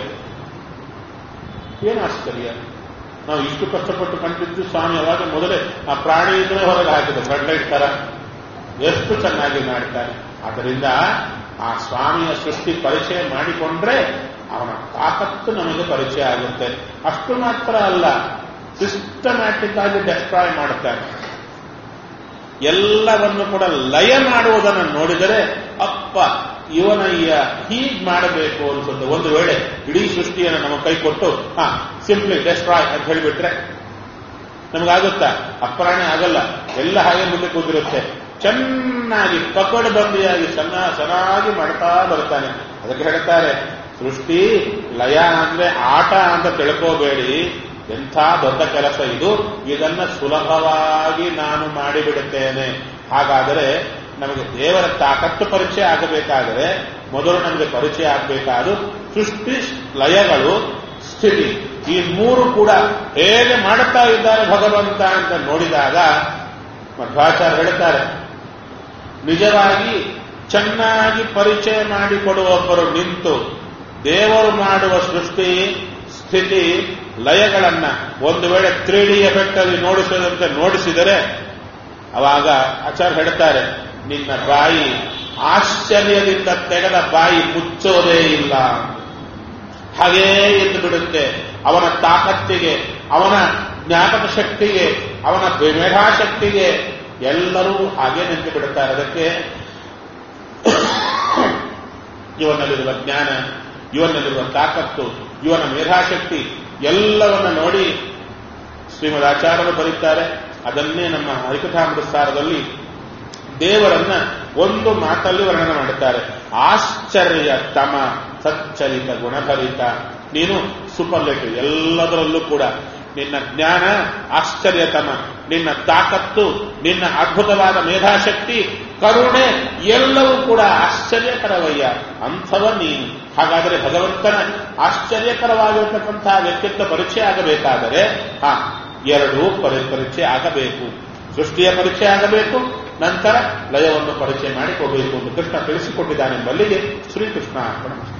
ಏನು ಆಶ್ಚರ್ಯ ನಾವು ಇಷ್ಟು ಕಷ್ಟಪಟ್ಟು ಕಂಡಿದ್ದು ಸ್ವಾಮಿ ಅವಾಗ ಮೊದಲೇ ಆ ಪ್ರಾಣಿ ಇದ್ರೆ ಹೊರಗೆ ಹಾಕಿದೆ ಫ್ಲಡ್ ಲೈಟ್ ತರ ಎಷ್ಟು ಚೆನ್ನಾಗಿ ಮಾಡ್ತಾರೆ ಆದ್ದರಿಂದ ಆ ಸ್ವಾಮಿಯ ಸೃಷ್ಟಿ ಪರಿಚಯ ಮಾಡಿಕೊಂಡ್ರೆ ಅವನ ತಾಕತ್ತು ನಮಗೆ ಪರಿಚಯ ಆಗುತ್ತೆ ಅಷ್ಟು ಮಾತ್ರ ಅಲ್ಲ ಸಿಸ್ಟಮ್ಯಾಟಿಕ್ ಆಗಿ ಡೆಸ್ಟ್ರಾಯ್ ಮಾಡುತ್ತಾನೆ ಎಲ್ಲವನ್ನು ಕೂಡ ಲಯ ಮಾಡುವುದನ್ನು ನೋಡಿದರೆ ಅಪ್ಪ ಇವನಯ್ಯ ಹೀಗ್ ಮಾಡಬೇಕು ಅನ್ಸುತ್ತೆ ಒಂದು ವೇಳೆ ಇಡೀ ಸೃಷ್ಟಿಯನ್ನು ನಮ್ಮ ಕೈ ಕೊಟ್ಟು ಹಾ ಸಿಂಪ್ಲಿ ಡೆಸ್ಟ್ರಾಯ್ ಅಂತ ಹೇಳಿಬಿಟ್ರೆ ನಮಗಾಗುತ್ತಾ ಅಪ್ರಾಣಿ ಆಗಲ್ಲ ಎಲ್ಲ ಹಾಗೆ ಮುಂದೆ ಕೂತಿರುತ್ತೆ ಚೆನ್ನಾಗಿ ಕಪಡ ಬಂದಿಯಾಗಿ ಚೆನ್ನ ಚೆನ್ನಾಗಿ ಮಾಡ್ತಾ ಬರ್ತಾನೆ ಅದಕ್ಕೆ ಹೇಳ್ತಾರೆ ಸೃಷ್ಟಿ ಲಯ ಅಂದ್ರೆ ಆಟ ಅಂತ ತಿಳ್ಕೋಬೇಡಿ ಎಂಥ ದೊಡ್ಡ ಕೆಲಸ ಇದು ಇದನ್ನ ಸುಲಭವಾಗಿ ನಾನು ಮಾಡಿಬಿಡುತ್ತೇನೆ ಹಾಗಾದರೆ ನಮಗೆ ದೇವರ ತಾಕತ್ತು ಪರಿಚಯ ಆಗಬೇಕಾದರೆ ಮೊದಲು ನಮಗೆ ಪರಿಚಯ ಆಗಬೇಕಾದ್ರು ಸೃಷ್ಟಿ ಲಯಗಳು ಸ್ಥಿತಿ ಈ ಮೂರು ಕೂಡ ಹೇಗೆ ಮಾಡುತ್ತಾ ಇದ್ದಾರೆ ಭಗವಂತ ಅಂತ ನೋಡಿದಾಗ ಮಧ್ವಾಚಾರ್ಯ ಹೇಳ್ತಾರೆ ನಿಜವಾಗಿ ಚೆನ್ನಾಗಿ ಪರಿಚಯ ಮಾಡಿಕೊಡುವೊಬ್ಬರು ನಿಂತು ದೇವರು ಮಾಡುವ ಸೃಷ್ಟಿ ಸ್ಥಿತಿ ಲಯಗಳನ್ನ ಒಂದು ವೇಳೆ ತ್ರೀ ಡಿ ಎಫೆಕ್ಟ್ ಅಲ್ಲಿ ನೋಡಿಸದಂತೆ ನೋಡಿಸಿದರೆ ಅವಾಗ ಆಚಾರ್ಯ ಹೇಳ್ತಾರೆ ನಿನ್ನ ಬಾಯಿ ಆಶ್ಚರ್ಯದಿಂದ ತೆಗೆದ ಬಾಯಿ ಮುಚ್ಚೋದೇ ಇಲ್ಲ ಹಾಗೇ ಎದ್ದು ಬಿಡುತ್ತೆ ಅವನ ತಾಕತ್ತಿಗೆ ಅವನ ಜ್ಞಾಪಕ ಶಕ್ತಿಗೆ ಅವನ ಮೇಧಾಶಕ್ತಿಗೆ ಎಲ್ಲರೂ ಹಾಗೆ ನಿಂತು ಬಿಡುತ್ತಾರೆ ಅದಕ್ಕೆ ಇವನಲ್ಲಿರುವ ಜ್ಞಾನ ಇವನಲ್ಲಿರುವ ತಾಕತ್ತು ಇವನ ಮೇಧಾಶಕ್ತಿ ಎಲ್ಲವನ್ನ ನೋಡಿ ಶ್ರೀಮದ್ ಆಚಾರ್ಯರು ಬರೀತಾರೆ ಅದನ್ನೇ ನಮ್ಮ ಹರಿಕಥಾಮೃತ ಸಾರದಲ್ಲಿ ದೇವರನ್ನ ಒಂದು ಮಾತಲ್ಲಿ ವರ್ಣನೆ ಮಾಡುತ್ತಾರೆ ಆಶ್ಚರ್ಯ ತಮ ಸಚ್ಚರಿತ ಗುಣಭರಿತ ನೀನು ಸೂಪರ್ಲೇಟಿವ್ ಎಲ್ಲದರಲ್ಲೂ ಕೂಡ ನಿನ್ನ ಜ್ಞಾನ ಆಶ್ಚರ್ಯತಮ ನಿನ್ನ ತಾಕತ್ತು ನಿನ್ನ ಅದ್ಭುತವಾದ ಮೇಧಾಶಕ್ತಿ ಕರುಣೆ ಎಲ್ಲವೂ ಕೂಡ ಆಶ್ಚರ್ಯಕರವಯ್ಯ ಅಂಥವ ನೀನು ಹಾಗಾದರೆ ಭಗವಂತನ ಆಶ್ಚರ್ಯಕರವಾಗಿರತಕ್ಕಂತಹ ವ್ಯಕ್ತಿತ್ವ ಪರಿಚಯ ಆಗಬೇಕಾದರೆ ಹಾ ಎರಡೂ ಪರಿ ಪರೀಕ್ಷೆ ಆಗಬೇಕು ಸೃಷ್ಟಿಯ ಪರಿಚಯ ಆಗಬೇಕು ನಂತರ ಲಯವನ್ನು ಪರಿಚಯ ಮಾಡಿಕೊಡಬೇಕು ಎಂದು ಕೃಷ್ಣ ತಿಳಿಸಿಕೊಟ್ಟಿದ್ದಾನೆಂಬಲ್ಲಿಗೆ ಶ್ರೀಕೃಷ್ಣ ಅರ್ಪಣ